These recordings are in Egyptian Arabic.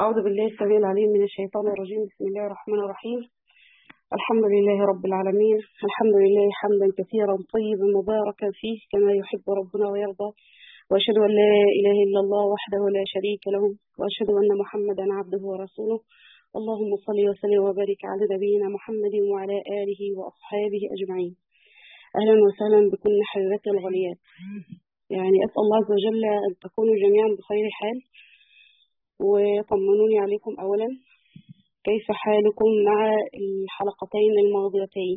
أعوذ بالله السميع العليم من الشيطان الرجيم بسم الله الرحمن الرحيم الحمد لله رب العالمين الحمد لله حمدا كثيرا طيبا مباركا فيه كما يحب ربنا ويرضى وأشهد أن لا إله إلا الله وحده لا شريك له وأشهد أن محمدا عبده ورسوله اللهم صل وسلم وبارك على نبينا محمد وعلى آله وأصحابه أجمعين أهلا وسهلا بكل حبيبات الغاليات يعني أسأل الله عز وجل أن تكونوا جميعا بخير حال وطمنوني عليكم أولا كيف حالكم مع الحلقتين الماضيتين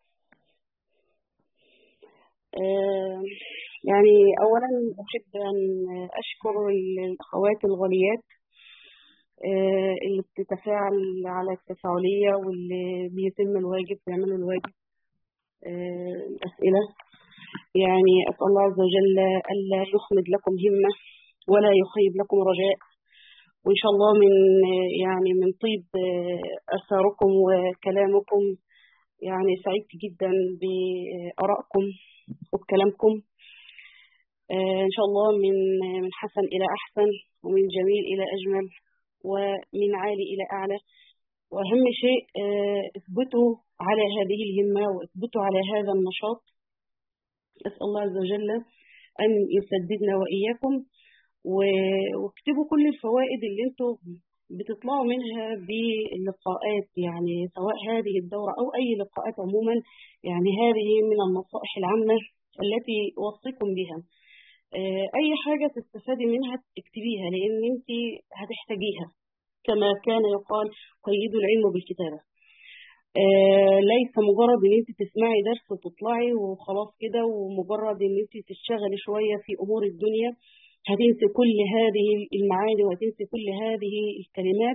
آه يعني أولا أحب أن أشكر الأخوات الغاليات آه اللي بتتفاعل على التفاعلية واللي بيتم الواجب بيعملوا الواجب آه الأسئلة يعني أسأل الله عز وجل ألا يخمد لكم همة ولا يخيب لكم رجاء وإن شاء الله من يعني من طيب أثاركم وكلامكم يعني سعدت جدا بآرائكم وبكلامكم إن شاء الله من من حسن إلى أحسن ومن جميل إلى أجمل ومن عالي إلى أعلى وأهم شيء اثبتوا على هذه الهمة واثبتوا على هذا النشاط أسأل الله عز وجل أن يسددنا وإياكم واكتبوا كل الفوائد اللي انتوا بتطلعوا منها باللقاءات يعني سواء هذه الدورة أو أي لقاءات عموما يعني هذه من النصائح العامة التي أوصيكم بها أي حاجة تستفادي منها اكتبيها لأن أنت هتحتاجيها كما كان يقال قيدوا العلم بالكتابة ليس مجرد ان انت تسمعي درس وتطلعي وخلاص كده ومجرد ان انت تشتغلي شوية في امور الدنيا هتنسي كل هذه المعاني وهتنسي كل هذه الكلمات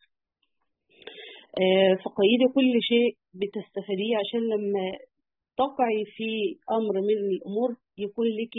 فقيدي كل شيء بتستفاديه عشان لما تقعي في أمر من الأمور يكون لك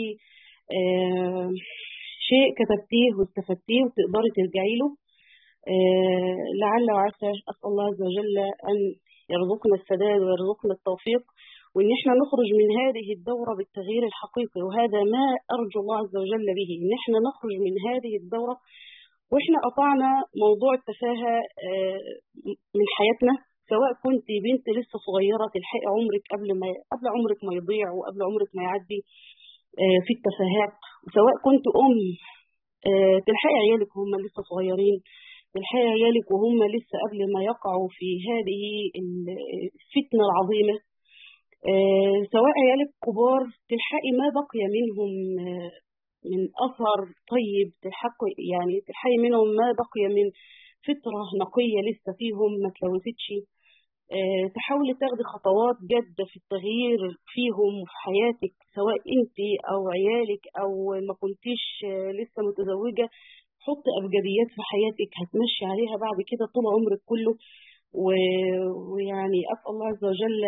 شيء كتبتيه واستفدتيه وتقدري ترجعي له لعل وعسى أسأل الله عز وجل أن يرزقنا السداد ويرزقنا التوفيق وإن إحنا نخرج من هذه الدورة بالتغيير الحقيقي وهذا ما أرجو الله عز وجل به إن إحنا نخرج من هذه الدورة وإحنا قطعنا موضوع التفاهة من حياتنا سواء كنت بنت لسه صغيرة تلحقي عمرك قبل ما قبل عمرك ما يضيع وقبل عمرك ما يعدي في التفاهات وسواء كنت أم تلحقي عيالك وهم لسه صغيرين تلحقي عيالك وهم لسه قبل ما يقعوا في هذه الفتنة العظيمة آه سواء عيالك كبار تلحقي ما بقي منهم آه من أثر طيب تلحقي يعني تلحقي منهم ما بقي من فطرة نقية لسه فيهم ما تلوثتش آه تحاولي تاخدي خطوات جادة في التغيير فيهم وفي حياتك سواء انت او عيالك او ما كنتيش لسه متزوجة حطي أبجديات في حياتك هتمشي عليها بعد كده طول عمرك كله ويعني أسأل الله عز وجل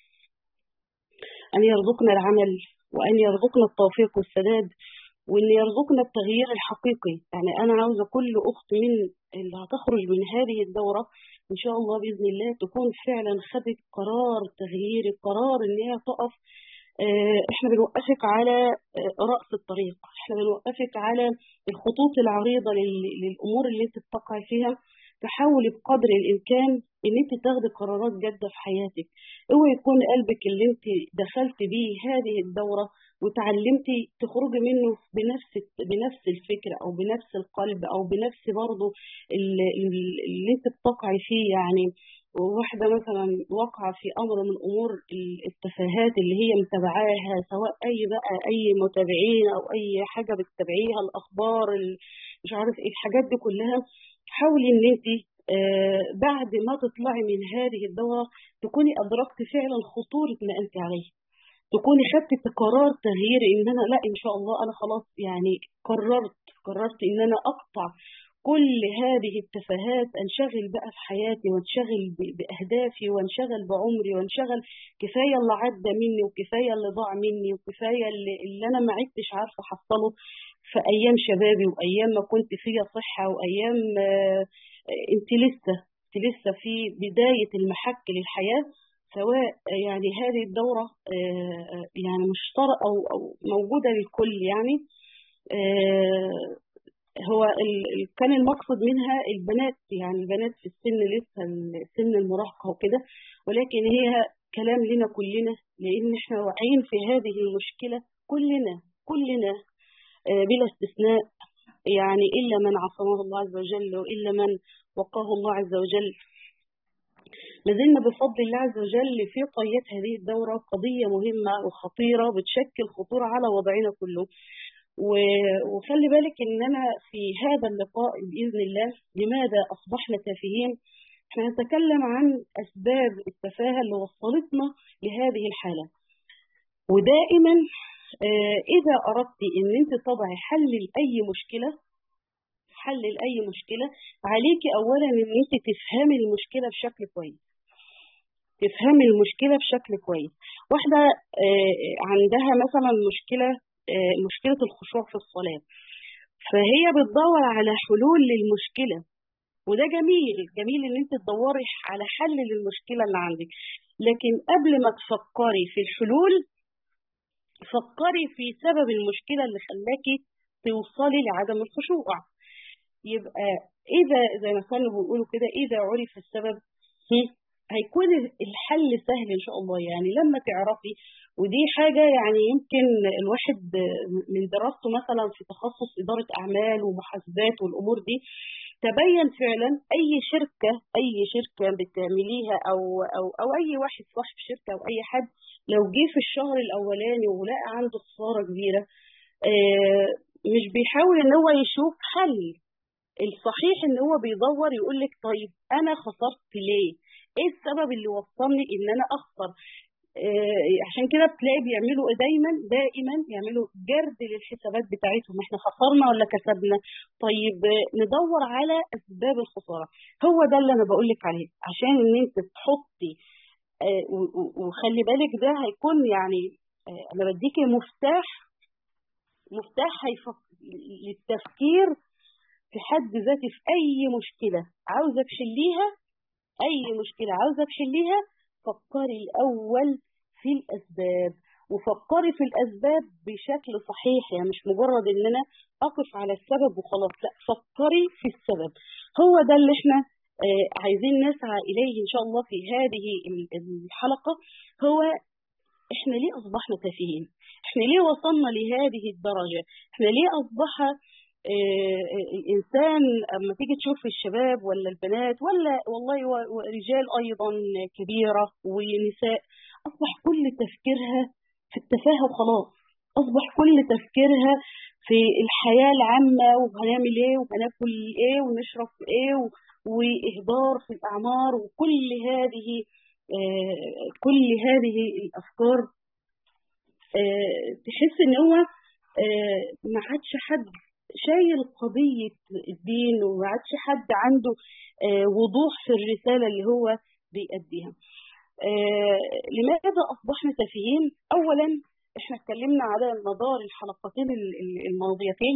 أن يرزقنا العمل وأن يرزقنا التوفيق والسداد وأن يرزقنا التغيير الحقيقي يعني أنا عاوزة كل أخت من اللي هتخرج من هذه الدورة إن شاء الله بإذن الله تكون فعلا خدت قرار تغيير قرار إن هي تقف احنا بنوقفك على رأس الطريق احنا بنوقفك على الخطوط العريضة للأمور اللي انت بتقعي فيها تحاولي بقدر الإمكان إن أنت تاخدي قرارات جادة في حياتك اوعي يكون قلبك اللي أنت دخلت بيه هذه الدورة وتعلمتي تخرجي منه بنفس بنفس الفكر أو بنفس القلب أو بنفس برضه اللي, اللي أنت بتقعي فيه يعني واحدة مثلا واقعة في أمر من أمور التفاهات اللي هي متابعاها سواء أي بقى أي متابعين أو أي حاجة بتتابعيها الأخبار مش عارف إيه الحاجات دي كلها حاولي إن أنت آه بعد ما تطلعي من هذه الدورة تكوني أدركت فعلا خطورة ما أنت عليه تكوني خدت قرار تغيير إن أنا لا إن شاء الله أنا خلاص يعني قررت قررت إن أنا أقطع كل هذه التفاهات انشغل بقى في حياتي وانشغل بأهدافي وانشغل بعمري وانشغل كفاية اللي عدى مني وكفاية اللي ضاع مني وكفاية اللي, اللي أنا ما عدتش عارفة أحصله في أيام شبابي وأيام ما كنت فيها صحة وأيام آه أنت لسه أنت لسه في بداية المحك للحياة سواء يعني هذه الدورة آه يعني مشتركة أو, أو موجودة للكل يعني آه هو كان المقصد منها البنات يعني البنات في السن لسه سن المراهقة وكده ولكن هي كلام لنا كلنا لأن احنا واعيين في هذه المشكلة كلنا كلنا بلا استثناء يعني إلا من عصمه الله عز وجل وإلا من وقاه الله عز وجل لازلنا بفضل الله عز وجل في طيات هذه الدورة قضية مهمة وخطيرة بتشكل خطورة على وضعنا كله وخلي بالك ان انا في هذا اللقاء باذن الله لماذا اصبحنا تافهين احنا نتكلم عن اسباب التفاهه اللي وصلتنا لهذه الحاله ودائما اذا اردت ان انت تضعي حل لاي مشكله حل لاي مشكله عليك اولا ان انت تفهمي المشكله بشكل كويس تفهمي المشكله بشكل كويس واحده عندها مثلا مشكله مشكلة الخشوع في الصلاة فهي بتدور على حلول للمشكلة وده جميل جميل ان انت تدوري على حل للمشكلة اللي عندك لكن قبل ما تفكري في الحلول فكري في سبب المشكلة اللي خلاكي توصلي لعدم الخشوع يبقى اذا زي ما كانوا بيقولوا كده اذا عرف السبب هيكون الحل سهل ان شاء الله يعني لما تعرفي ودي حاجة يعني يمكن الواحد من دراسته مثلا في تخصص إدارة أعمال ومحاسبات والأمور دي تبين فعلا أي شركة أي شركة بتعمليها أو أو أو أي واحد صاحب شركة أو أي حد لو جه في الشهر الأولاني ولقى عنده خسارة كبيرة مش بيحاول إن هو يشوف حل الصحيح إن هو بيدور يقول لك طيب أنا خسرت ليه؟ إيه السبب اللي وصلني إن أنا أخسر؟ عشان كده بتلاقي بيعملوا دايما دائما يعملوا جرد للحسابات بتاعتهم احنا خسرنا ولا كسبنا طيب ندور على اسباب الخساره هو ده اللي انا بقول لك عليه عشان ان انت تحطي وخلي بالك ده هيكون يعني انا بديكي مفتاح مفتاح للتفكير في حد ذاتي في اي مشكله عاوزه تحليها اي مشكله عاوزه تحليها فكري الأول في الأسباب وفكري في الأسباب بشكل صحيح يعني مش مجرد إن أنا أقف على السبب وخلاص لا فكري في السبب هو ده اللي احنا آه عايزين نسعى إليه إن شاء الله في هذه الحلقة هو احنا ليه أصبحنا تافهين احنا ليه وصلنا لهذه الدرجة احنا ليه أصبح آه الإنسان أما تيجي تشوف الشباب ولا البنات ولا والله ورجال أيضا كبيرة ونساء أصبح كل تفكيرها في التفاهة وخلاص أصبح كل تفكيرها في الحياة العامة وهنعمل إيه وهناكل إيه ونشرب إيه وإهدار في الأعمار وكل هذه آه كل هذه الأفكار آه تحس إن هو ما عادش حد شايل قضية الدين وما عادش حد عنده وضوح في الرسالة اللي هو بيأديها لماذا أصبحنا تافهين؟ أولا احنا اتكلمنا على مدار الحلقتين الماضيتين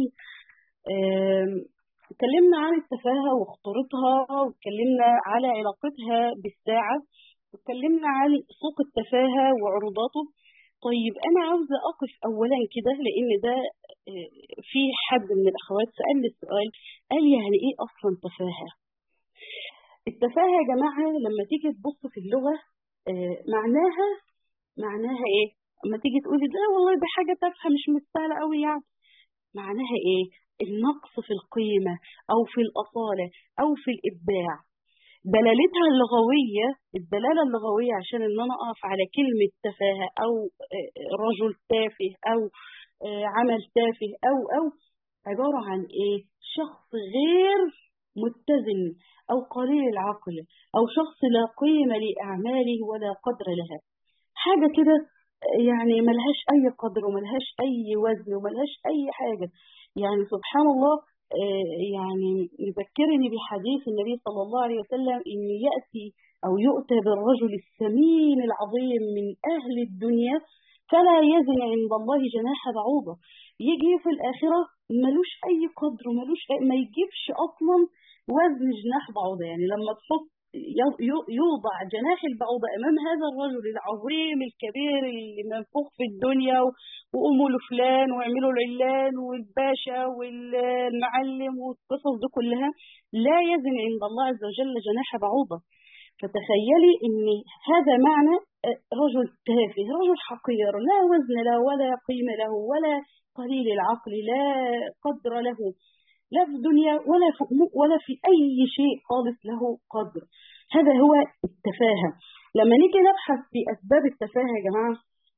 اتكلمنا عن التفاهة وخطورتها واتكلمنا على علاقتها بالساعة واتكلمنا عن سوق التفاهة وعروضاته طيب أنا عاوزة أقف أولا كده لأن ده في حد من الأخوات سألني السؤال قال يعني إيه أصلا تفاهة؟ التفاهة يا جماعة لما تيجي تبص في اللغة معناها معناها إيه؟ لما تيجي تقولي ده والله ده حاجة تافهة مش مستاهلة قوي يعني معناها إيه؟ النقص في القيمة أو في الأصالة أو في الإبداع دلالتها اللغوية الدلالة اللغوية عشان إن أنا أقف على كلمة تفاهة أو رجل تافه أو عمل تافه أو أو عبارة عن إيه؟ شخص غير متزن أو قليل العقل أو شخص لا قيمة لأعماله ولا قدر لها حاجة كده يعني ملهاش أي قدر وملهاش أي وزن وملهاش أي حاجة يعني سبحان الله يعني يذكرني بحديث النبي صلى الله عليه وسلم إن يأتي أو يؤتى بالرجل السمين العظيم من أهل الدنيا فلا يزن عند الله جناح بعوضة يجي في الآخرة ملوش أي قدر وملوش أي ما يجيبش أصلا وزن جناح بعوضة يعني لما تحط يوضع جناح البعوضة أمام هذا الرجل العظيم الكبير اللي منفوخ في الدنيا وقوموا له فلان واعملوا العلان والباشا والمعلم والقصص دي كلها لا يزن عند الله عز وجل جناح بعوضة فتخيلي ان هذا معنى رجل تافه رجل حقير لا وزن له ولا قيمة له ولا قليل العقل لا قدر له لا في الدنيا ولا في ولا في أي شيء خالص له قدر هذا هو التفاهة لما نيجي نبحث في أسباب التفاهة يا جماعة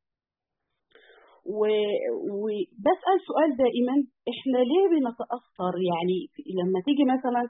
وبسأل سؤال دائما احنا ليه بنتأثر يعني لما تيجي مثلا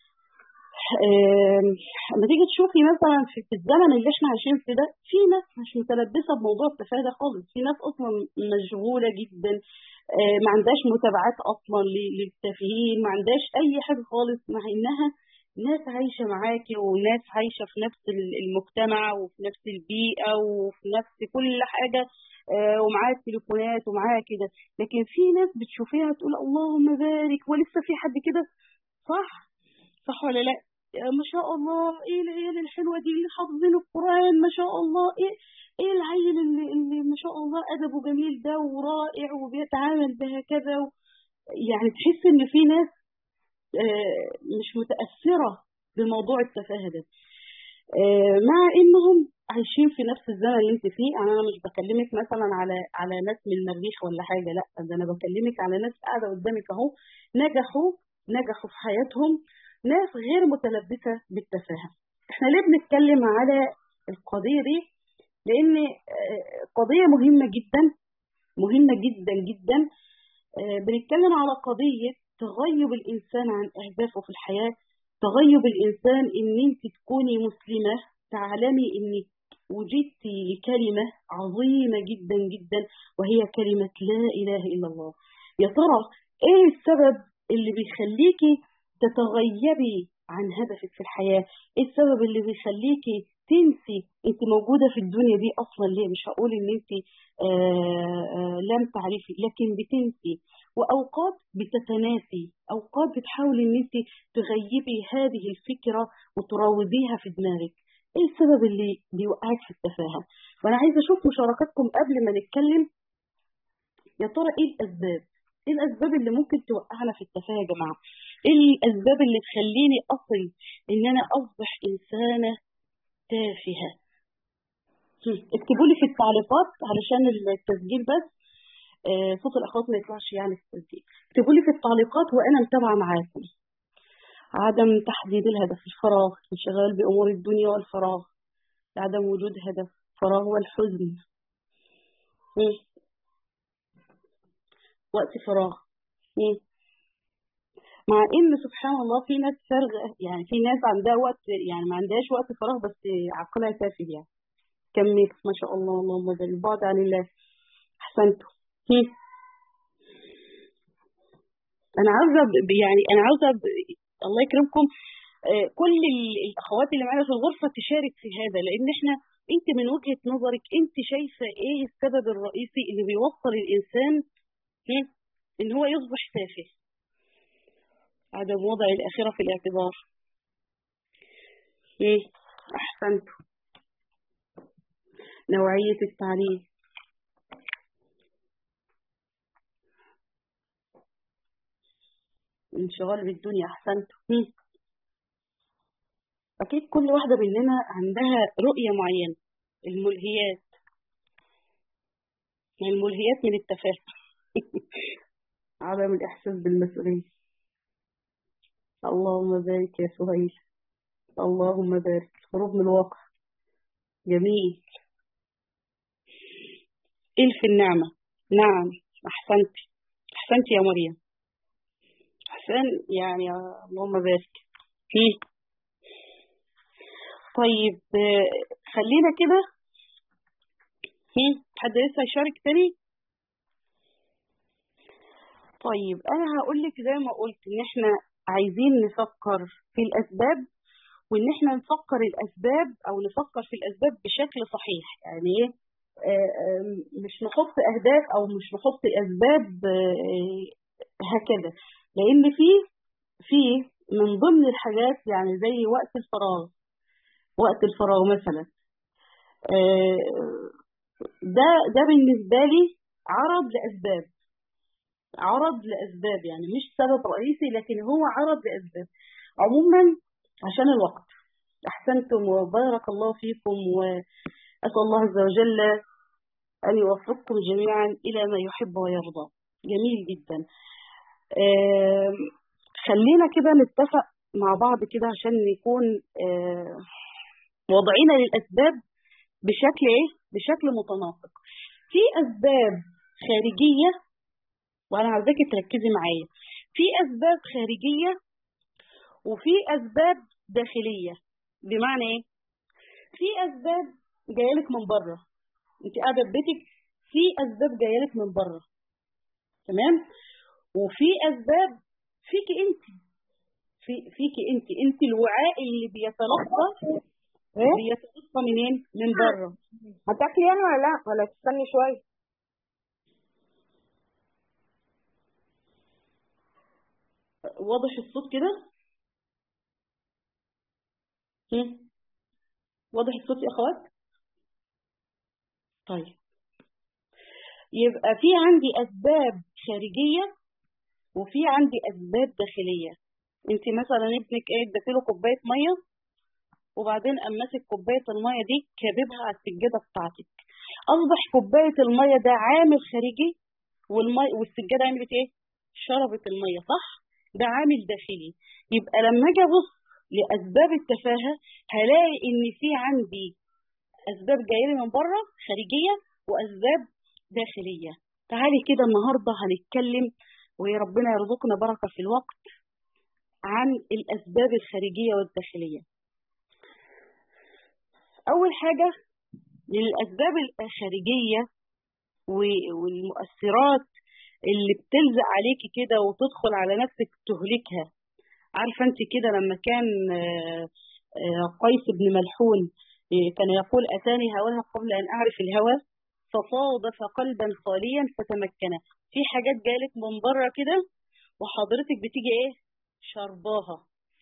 لما تيجي تشوفي مثلا في الزمن اللي احنا عايشين فيه ده في ناس مش متلبسه بموضوع التفاهه ده خالص في ناس اصلا مشغوله جدا ما عندهاش متابعات اصلا للتافهين ما عندهاش اي حاجه خالص مع انها ناس عايشه معاكي وناس عايشه في نفس المجتمع وفي نفس البيئه وفي نفس كل حاجه ومعاها التليفونات ومعاها كده لكن في ناس بتشوفيها تقول اللهم بارك ولسه في حد كده صح صح ولا لا ما شاء الله ايه العيال الحلوه دي اللي حافظين القران ما شاء الله ايه ايه العيل اللي, اللي ما شاء الله ادبه جميل ده ورائع وبيتعامل بهكذا و... يعني تحس ان في ناس آه مش متاثره بموضوع التفاهه ده آه مع انهم عايشين في نفس الزمن اللي انت فيه يعني انا مش بكلمك مثلا على على ناس من المريخ ولا حاجه لا ده انا بكلمك على ناس قاعده قدامك اهو نجحوا نجحوا في حياتهم ناس غير متلبسة بالتفاهة احنا ليه بنتكلم على القضية دي لان قضية مهمة جدا مهمة جدا جدا بنتكلم على قضية تغيب الانسان عن اهدافه في الحياة تغيب الانسان ان انت تكوني مسلمة تعلمي انك وجدتي لكلمة عظيمة جدا جدا وهي كلمة لا اله الا الله يا ترى ايه السبب اللي بيخليكي تتغيبي عن هدفك في الحياة ايه السبب اللي بيخليكي تنسي انت موجودة في الدنيا دي اصلا ليه مش هقول ان انت آآ آآ لم تعرفي لكن بتنسي واوقات بتتناسي اوقات بتحاولي ان انت تغيبي هذه الفكرة وتراوديها في دماغك ايه السبب اللي بيوقعك في التفاهة وانا عايزة اشوف مشاركاتكم قبل ما نتكلم يا ترى ايه الاسباب ايه الاسباب اللي ممكن توقعنا في التفاهه يا جماعه ايه الاسباب اللي تخليني اصل ان انا اصبح انسانه تافهه اكتبوا لي في التعليقات علشان التسجيل بس آه صوت الاخوات ما يطلعش يعني في التسجيل اكتبوا لي في التعليقات وانا متابعه معاكم عدم تحديد الهدف الفراغ انشغال بامور الدنيا والفراغ عدم وجود هدف فراغ والحزن وقت فراغ مع ان سبحان الله في ناس فارغه يعني في ناس عندها وقت يعني ما عندهاش وقت فراغ بس عقلها تافه يعني كمل ما شاء الله اللهم بارك البعد عن الله احسنتوا انا عاوزه يعني انا عاوزه الله يكرمكم كل الاخوات اللي معانا في الغرفه تشارك في هذا لان احنا انت من وجهه نظرك انت شايفه ايه السبب الرئيسي اللي بيوصل الانسان ان هو يصبح تافه عدم وضع الآخرة في الاعتبار أحسنت نوعية التعليم انشغال بالدنيا أحسنت أكيد كل واحدة مننا عندها رؤية معينة الملهيات الملهيات من التفاهة عدم الإحساس بالمسؤولية اللهم بارك يا سهيل اللهم بارك هروب من الواقع جميل إلف النعمة نعم أحسنت أحسنت يا مريم أحسن يعني اللهم بارك فيه طيب خلينا كده حد لسه يشارك تاني طيب انا هقول لك زي ما قلت ان احنا عايزين نفكر في الاسباب وان احنا نفكر الاسباب او نفكر في الاسباب بشكل صحيح يعني ايه مش نحط اهداف او مش نحط اسباب هكذا لان في في من ضمن الحاجات يعني زي وقت الفراغ وقت الفراغ مثلا آه، ده ده بالنسبة لي عرض لأسباب عرض لأسباب يعني مش سبب رئيسي لكن هو عرض لأسباب عموما عشان الوقت أحسنتم وبارك الله فيكم وأسأل الله عز وجل أن يوفقكم جميعا إلى ما يحب ويرضى جميل جدا آم، خلينا كده نتفق مع بعض كده عشان نكون آه، وضعنا للأسباب بشكل إيه؟ بشكل متناسق في أسباب خارجية وأنا عايزاكي تركزي معايا في أسباب خارجية وفي أسباب داخلية بمعنى إيه؟ في أسباب جايلك من بره أنت قاعدة في بيتك في أسباب جايلك من بره تمام؟ وفي أسباب فيكي أنت في فيكي أنت أنت الوعاء اللي بيتلقى ايه بيتلقى منين؟ من بره هتاكلي يعني ولا لا ولا تستني شويه واضح الصوت كده؟ هم؟ واضح الصوت يا اخوات؟ طيب يبقى في عندي اسباب خارجيه وفي عندي اسباب داخليه انت مثلا ابنك ايه اديتله كوبايه ميه وبعدين قام ماسك كوبايه الميه دي كاببها على السجاده بتاعتك اصبح كوبايه الميه ده عامل خارجي والمي والسجاده عملت ايه شربت الميه صح ده عامل داخلي يبقى لما اجي ابص لاسباب التفاهه هلاقي ان في عندي اسباب جايه لي من بره خارجيه واسباب داخليه تعالي كده النهارده هنتكلم وربنا يرزقنا بركه في الوقت عن الاسباب الخارجيه والداخليه اول حاجه من الاسباب الخارجيه و- والمؤثرات اللي بتلزق عليكي كده وتدخل على نفسك تهلكها عارفه انت كده لما كان آه، آه، قيس بن ملحون آه، كان يقول اتاني هواها قبل ان اعرف الهوى فصادف قلبا خاليا فتمكن في حاجات جالك من بره كده وحضرتك بتيجي ايه شرباها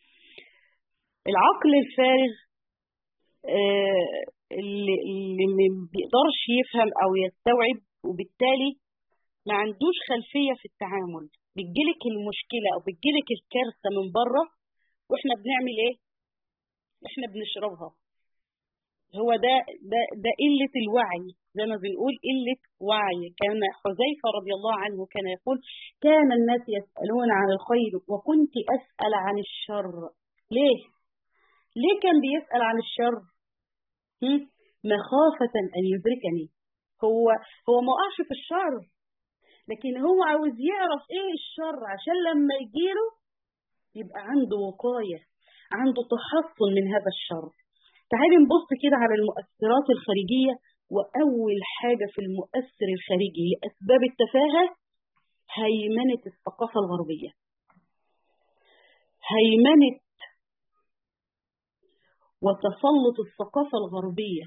العقل الفارغ آه، اللي اللي ما بيقدرش يفهم او يستوعب وبالتالي ما عندوش خلفية في التعامل بتجيلك المشكلة أو بتجيلك الكارثة من بره وإحنا بنعمل إيه؟ إحنا بنشربها هو ده ده ده قلة الوعي زي ما بنقول قلة وعي كان حذيفة رضي الله عنه كان يقول كان الناس يسألون عن الخير وكنت أسأل عن الشر ليه؟ ليه كان بيسأل عن الشر؟ هم؟ مخافة أن يدركني هو هو ما وقعش في الشر لكن هو عاوز يعرف ايه الشر عشان لما يجيله يبقى عنده وقاية عنده تحصن من هذا الشر تعالي نبص كده على المؤثرات الخارجية وأول حاجة في المؤثر الخارجي لأسباب التفاهة هيمنة الثقافة الغربية هيمنة وتسلط الثقافة الغربية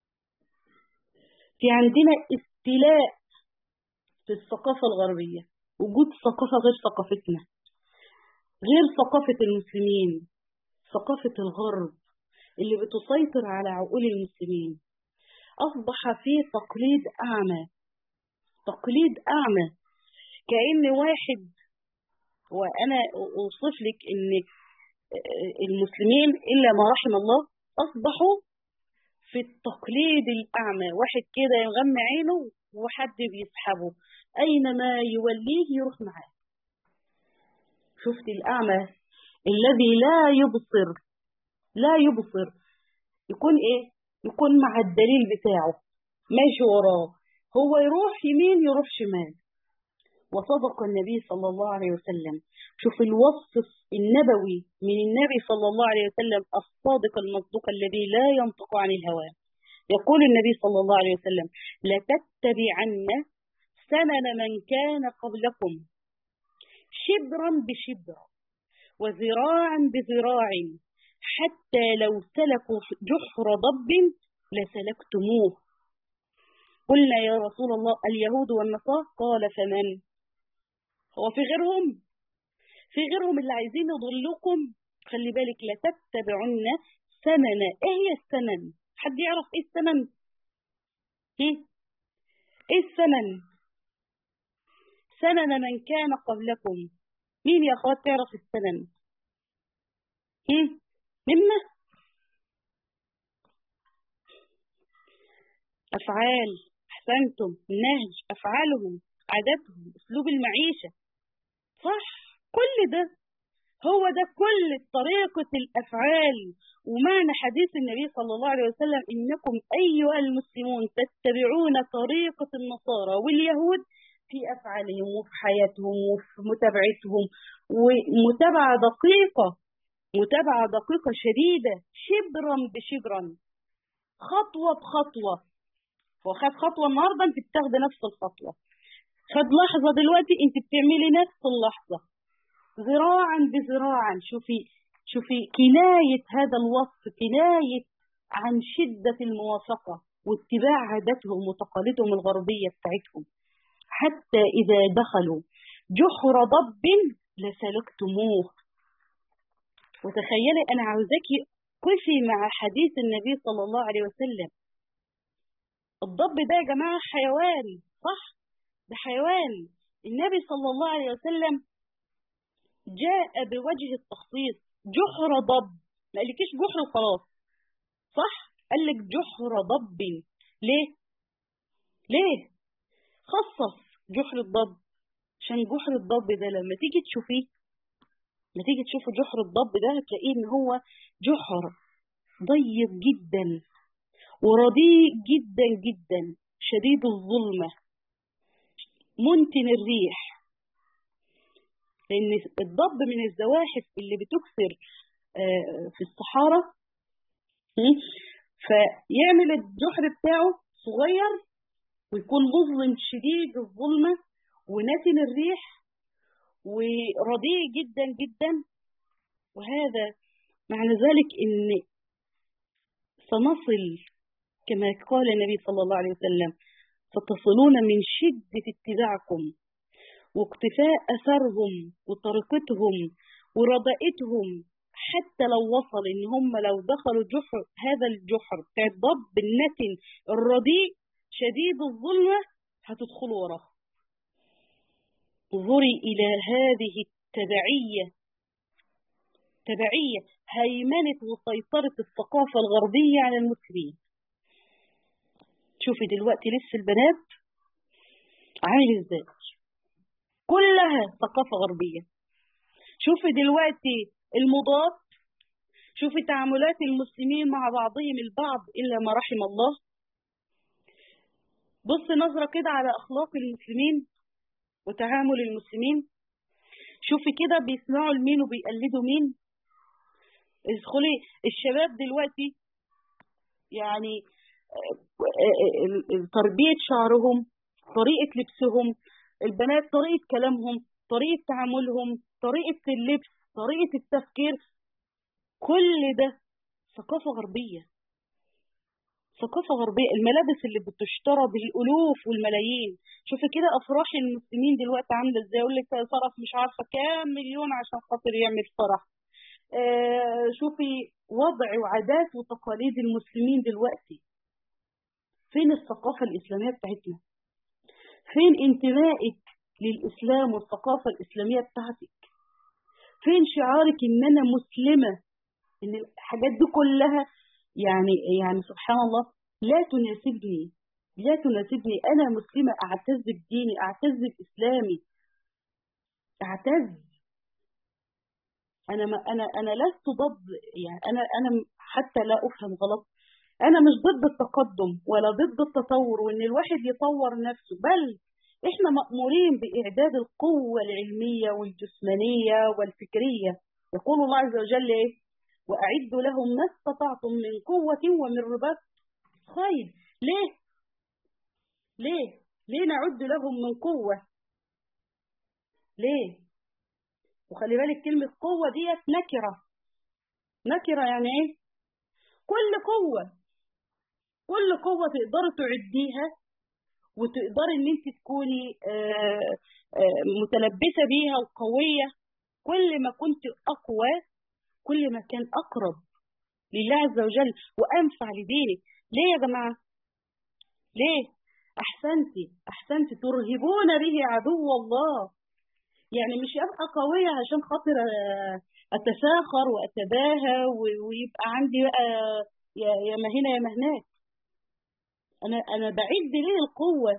في عندنا استيلاء في الثقافة الغربية وجود ثقافة غير ثقافتنا غير ثقافة المسلمين ثقافة الغرب اللي بتسيطر على عقول المسلمين أصبح فيه تقليد أعمى تقليد أعمى كأن واحد وأنا أوصف لك إن المسلمين إلا ما رحم الله أصبحوا في التقليد الأعمى واحد كده يغمى عينه وحد بيسحبه أينما يوليه يروح معاه شفت الأعمى الذي لا يبصر لا يبصر يكون إيه يكون مع الدليل بتاعه ماشي وراه هو يروح يمين يروح شمال وصدق النبي صلى الله عليه وسلم شوف الوصف النبوي من النبي صلى الله عليه وسلم الصادق المصدوق الذي لا ينطق عن الهوى يقول النبي صلى الله عليه وسلم لتتبعن سنن من كان قبلكم شبرا بشبر وذراعا بذراع حتى لو سلكوا جحر ضب لسلكتموه قلنا يا رسول الله اليهود والنصارى قال فمن هو في غيرهم في غيرهم اللي عايزين يضلوكم خلي بالك لتتبعن السنن ايه هي السنن حد يعرف ايه السنن هم؟ ايه السنن سنن من كان قبلكم مين يا اخوات تعرف السنن هم؟ مما افعال احسنتم نهج افعالهم عاداتهم اسلوب المعيشه صح كل ده هو ده كل طريقة الأفعال ومعنى حديث النبي صلى الله عليه وسلم إنكم أيها المسلمون تتبعون طريقة النصارى واليهود في أفعالهم وفي حياتهم وفي متابعتهم ومتابعة دقيقة متابعة دقيقة شديدة شبرا بشبرا خطوة بخطوة وخد خطوة النهاردة أنت بتاخدي نفس الخطوة خد لحظة دلوقتي أنت بتعملي نفس اللحظة ذراعا بذراعا شوفي شوفي كناية هذا الوصف كناية عن شدة الموافقة واتباع عاداتهم وتقاليدهم الغربية بتاعتهم حتى إذا دخلوا جحر ضب لسلكتموه وتخيلي أنا عاوزاكي قفي مع حديث النبي صلى الله عليه وسلم الضب ده يا جماعة حيوان صح ده حيوان النبي صلى الله عليه وسلم جاء بوجه التخصيص جحر ضب ما قالكيش جحر وخلاص صح قال لك جحر ضب ليه ليه خصص جحر الضب عشان جحر الضب ده لما تيجي تشوفيه لما تيجي تشوفوا جحر الضب ده هتلاقيه ان هو جحر ضيق جدا ورديء جدا جدا شديد الظلمه منتن الريح لان الضب من الزواحف اللي بتكثر في الصحارى فيعمل الجحر بتاعه صغير ويكون مظلم شديد الظلمة ونتن الريح ورديء جدا جدا وهذا معنى ذلك ان سنصل كما قال النبي صلى الله عليه وسلم ستصلون من شدة اتباعكم واقتفاء أثرهم وطريقتهم ورضائتهم حتى لو وصل ان هم لو دخلوا جحر هذا الجحر بتاع الضب النتن الرديء شديد الظلمة هتدخلوا وراه انظري إلى هذه التبعية تبعية هيمنة وسيطرة الثقافة الغربية على المسلمين شوفي دلوقتي لسه البنات عامل ازاي كلها ثقافة غربية شوفي دلوقتي المضاد شوفي تعاملات المسلمين مع بعضهم البعض إلا ما رحم الله بص نظرة كده على أخلاق المسلمين وتعامل المسلمين شوفي كده بيسمعوا لمين وبيقلدوا مين ادخلي الشباب دلوقتي يعني تربية شعرهم طريقة لبسهم البنات طريقة كلامهم طريقة تعاملهم طريقة اللبس طريقة التفكير كل ده ثقافة غربية ثقافة غربية الملابس اللي بتشترى بالألوف والملايين شوفي كده أفراح المسلمين دلوقتي عاملة ازاي يقول لك صرف مش عارفة كام مليون عشان خاطر يعمل فرح آه شوفي وضع وعادات وتقاليد المسلمين دلوقتي فين الثقافة الإسلامية بتاعتنا فين انتمائك للإسلام والثقافة الإسلامية بتاعتك فين شعارك إن أنا مسلمة إن الحاجات دي كلها يعني يعني سبحان الله لا تناسبني لا تناسبني أنا مسلمة أعتز بديني أعتز بإسلامي أعتز أنا ما أنا أنا لست ضد يعني أنا أنا حتى لا أفهم غلط أنا مش ضد التقدم ولا ضد التطور وإن الواحد يطور نفسه بل إحنا مأمورين بإعداد القوة العلمية والجسمانية والفكرية يقول الله عز وجل إيه وأعدوا لهم ما استطعتم من قوة ومن رباط خيل ليه؟ ليه؟ ليه نعد لهم من قوة؟ ليه؟ وخلي بالك كلمة قوة ديت نكرة نكرة يعني إيه؟ كل قوة كل قوة تقدري تعديها وتقدري ان انت تكوني آآ آآ متلبسة بيها وقوية كل ما كنت اقوى كل ما كان اقرب لله عز وجل وأنفع لدينك ليه يا جماعة ليه أحسنتي أحسنتي ترهبون به عدو الله يعني مش أبقى قوية عشان خاطر آه، أتفاخر وأتباهى و- ويبقى عندي بقى يا يا ما هنا يا ما هناك أنا أنا بعد ليه القوة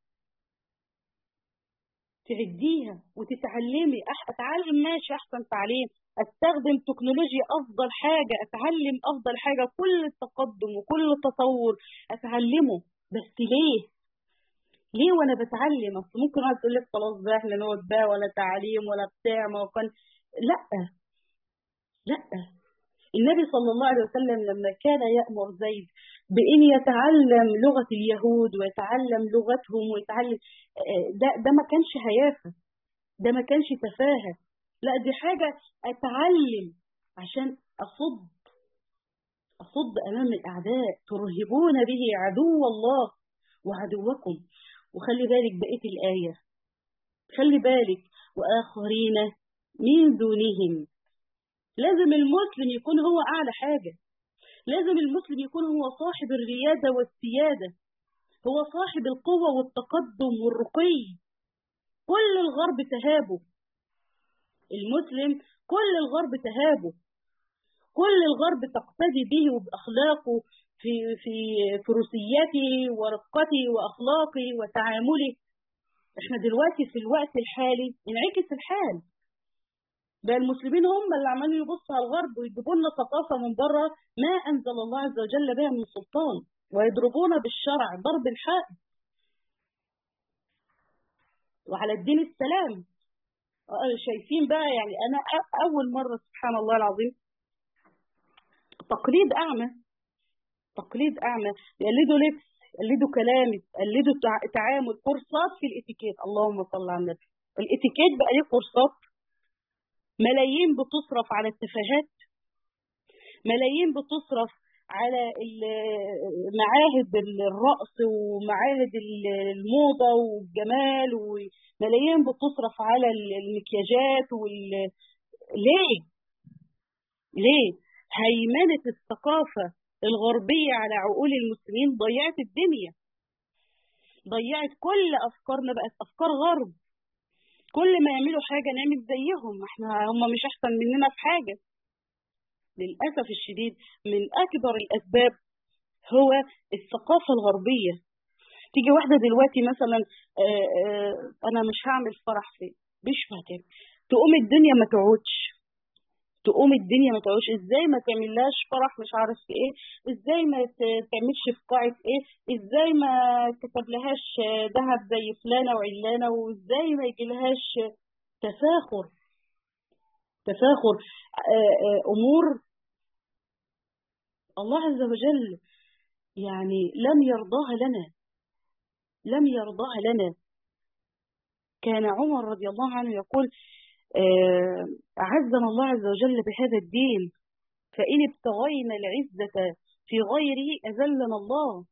تعديها وتتعلمي أح- اتعلم ماشي احسن تعليم استخدم تكنولوجيا افضل حاجه اتعلم افضل حاجه كل التقدم وكل التطور اتعلمه بس ليه ليه وانا بتعلم اصل ممكن واحد تقول لك خلاص بقى احنا نقعد بقى ولا تعليم ولا بتاع ما هو كان لا لا النبي صلى الله عليه وسلم لما كان يأمر زيد بأن يتعلم لغة اليهود ويتعلم لغتهم ويتعلم آه، ده ده ما كانش هيافة ده ما كانش تفاهة لا دي حاجة أتعلم عشان أصد أصد أمام الأعداء ترهبون به عدو الله وعدوكم وخلي بالك بقية الآية خلي بالك وآخرين من دونهم لازم المسلم يكون هو أعلى حاجة لازم المسلم يكون هو صاحب الريادة والسيادة هو صاحب القوة والتقدم والرقي كل الغرب تهابه المسلم كل الغرب تهابه كل الغرب تقتدي به وبأخلاقه في في فروسيته ورقته وأخلاقه وتعامله احنا دلوقتي في الوقت الحالي ينعكس الحال ده المسلمين هم اللي عمالين يبصوا على الغرب ويجيبوا لنا ثقافة من بره ما أنزل الله عز وجل بها من سلطان ويضربون بالشرع ضرب الحق وعلى الدين السلام آه، شايفين بقى يعني أنا أ- أول مرة سبحان الله العظيم تقليد أعمى تقليد أعمى يقلدوا لبس يقلدوا كلام يقلدوا تع- تعامل كورسات في الاتيكيت اللهم صل على النبي الاتيكيت بقى ليه كورسات ملايين بتصرف على التفاهات ملايين بتصرف على ال- معاهد الرقص ومعاهد ال- الموضة والجمال وملايين بتصرف على ال- المكياجات وال... ليه؟ ليه؟ هيمنة الثقافة الغربية على عقول المسلمين ضيعت الدنيا ضيعت كل أفكارنا بقت أفكار غرب كل ما يعملوا حاجة نعمل زيهم احنا هم مش أحسن مننا في حاجة للأسف الشديد من أكبر الأسباب هو الثقافة الغربية تيجي واحدة دلوقتي مثلا آه، آه، أنا مش هعمل فرح في مش فاكر تقوم الدنيا ما تقعدش تقوم الدنيا ما تقعدش ازاي ما تعملهاش فرح مش عارف في ايه ازاي ما ت- تعملش في قاعة ايه ازاي ما تكتبلهاش آه، ذهب زي فلانة وعلانة وازاي ما يجيلهاش آه، تفاخر تفاخر آه، آه، امور الله عز وجل يعني لم يرضاها لنا لم يرضاها لنا كان عمر رضي الله عنه يقول آه، أعزنا الله عز وجل بهذا الدين فإن ابتغينا العزة في غيره أذلنا الله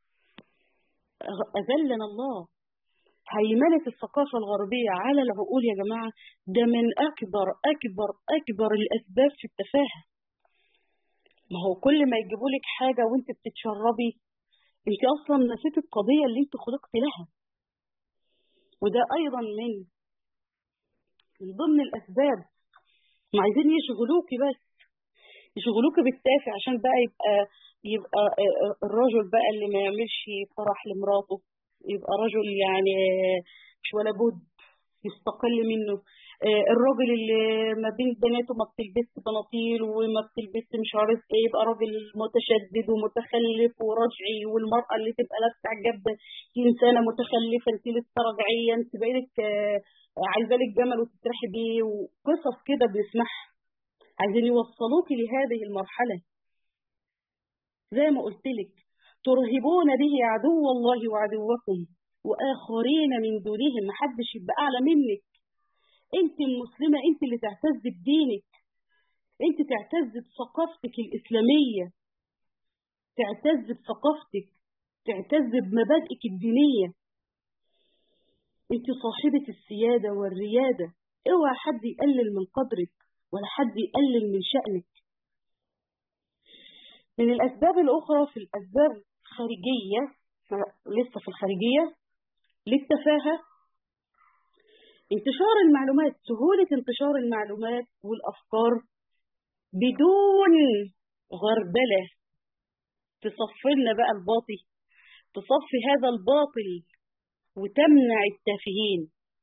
أذلنا الله هيمنة الثقافة الغربية على العقول يا جماعة ده من أكبر أكبر أكبر الأسباب في التفاهة ما هو كل ما يجيبوا لك حاجة وانت بتتشربي انت أصلا نسيت القضية اللي انت خلقت لها وده أيضا من من ضمن الأسباب ما عايزين يشغلوكي بس يشغلوكي بالتافه عشان بقى يبقى يبقى آه، آه، الرجل بقى اللي ما يعملش فرح لمراته يبقى رجل يعني آه، مش ولا بد يستقل منه آه، الراجل اللي ما بين بناته ما بتلبس بناطيل وما بتلبس مش عارف ايه يبقى راجل متشدد ومتخلف ورجعي والمرأة اللي تبقى لابسة حجاب إنسانة متخلفة انت لسه رجعية انت بقيلك آه، عايزة لك جمل وتسرحي بيه وقصص كده بيسمعها عايزين يوصلوك لهذه المرحلة زي ما قلت لك ترهبون به عدو الله وعدوكم وآخرين من دونهم محدش يبقى أعلى منك انت المسلمة انت اللي تعتز بدينك انت تعتز بثقافتك الإسلامية تعتز بثقافتك تعتز بمبادئك الدينية انت صاحبة السيادة والريادة اوعى حد يقلل من قدرك ولا حد يقلل من شأنك من الأسباب الأخرى في الأسباب الخارجية لسه في الخارجية للتفاهة انتشار المعلومات سهولة انتشار المعلومات والأفكار بدون غربلة تصفي لنا بقى الباطل تصفي هذا الباطل وتمنع التافهين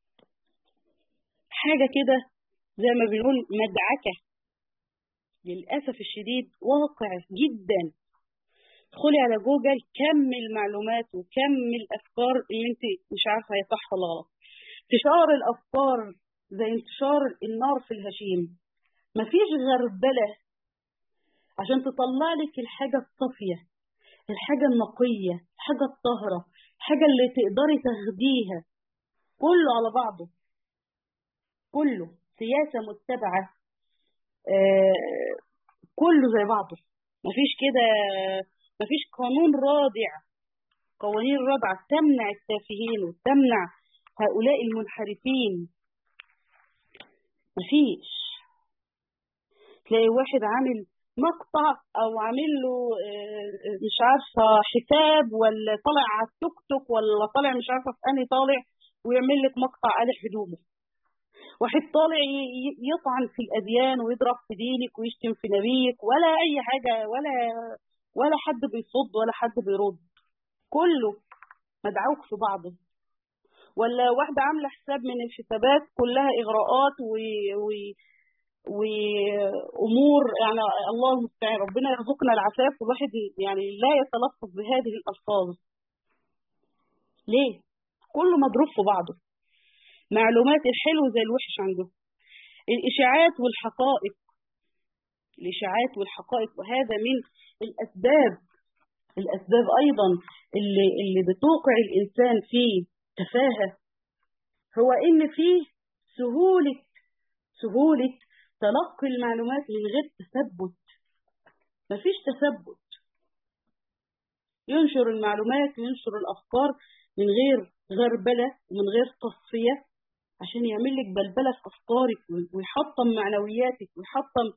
حاجة كده زي ما بنقول مدعكة للأسف الشديد واقع جدا ادخلي على جوجل كم المعلومات وكم الأفكار اللي انت مش عارفة هي صح ولا غلط انتشار الأفكار زي انتشار النار في الهشيم مفيش غربلة عشان تطلع لك الحاجة الصافية الحاجة النقية الحاجة الطاهرة الحاجة اللي تقدري تاخديها كله على بعضه كله سياسة متبعة آه كله زي بعضه مفيش كده مفيش قانون رادع قوانين رادعة تمنع التافهين وتمنع هؤلاء المنحرفين مفيش تلاقي واحد عامل مقطع او عامل له مش عارفه حساب ولا طالع على التيك توك ولا طالع مش عارفه في انهي طالع ويعمل لك مقطع قالع هدومه واحد طالع يطعن في الاديان ويضرب في دينك ويشتم في نبيك ولا اي حاجه ولا ولا حد بيصد ولا حد بيرد كله مدعوك في بعضه ولا واحده عامله حساب من الحسابات كلها اغراءات و, و... وامور يعني الله المستعان ربنا يرزقنا العفاف والواحد يعني لا يتلفظ بهذه الالفاظ ليه كله مضروب في بعضه معلومات الحلو زي الوحش عنده الاشاعات والحقائق الاشاعات والحقائق وهذا من الاسباب الاسباب ايضا اللي اللي بتوقع الانسان في تفاهه هو ان فيه سهوله سهوله تلقي المعلومات من غير تثبت مفيش تثبت ينشر المعلومات وينشر الأفكار من غير غربلة ومن غير تصفية عشان يعمل لك بلبلة في أفكارك ويحطم معنوياتك ويحطم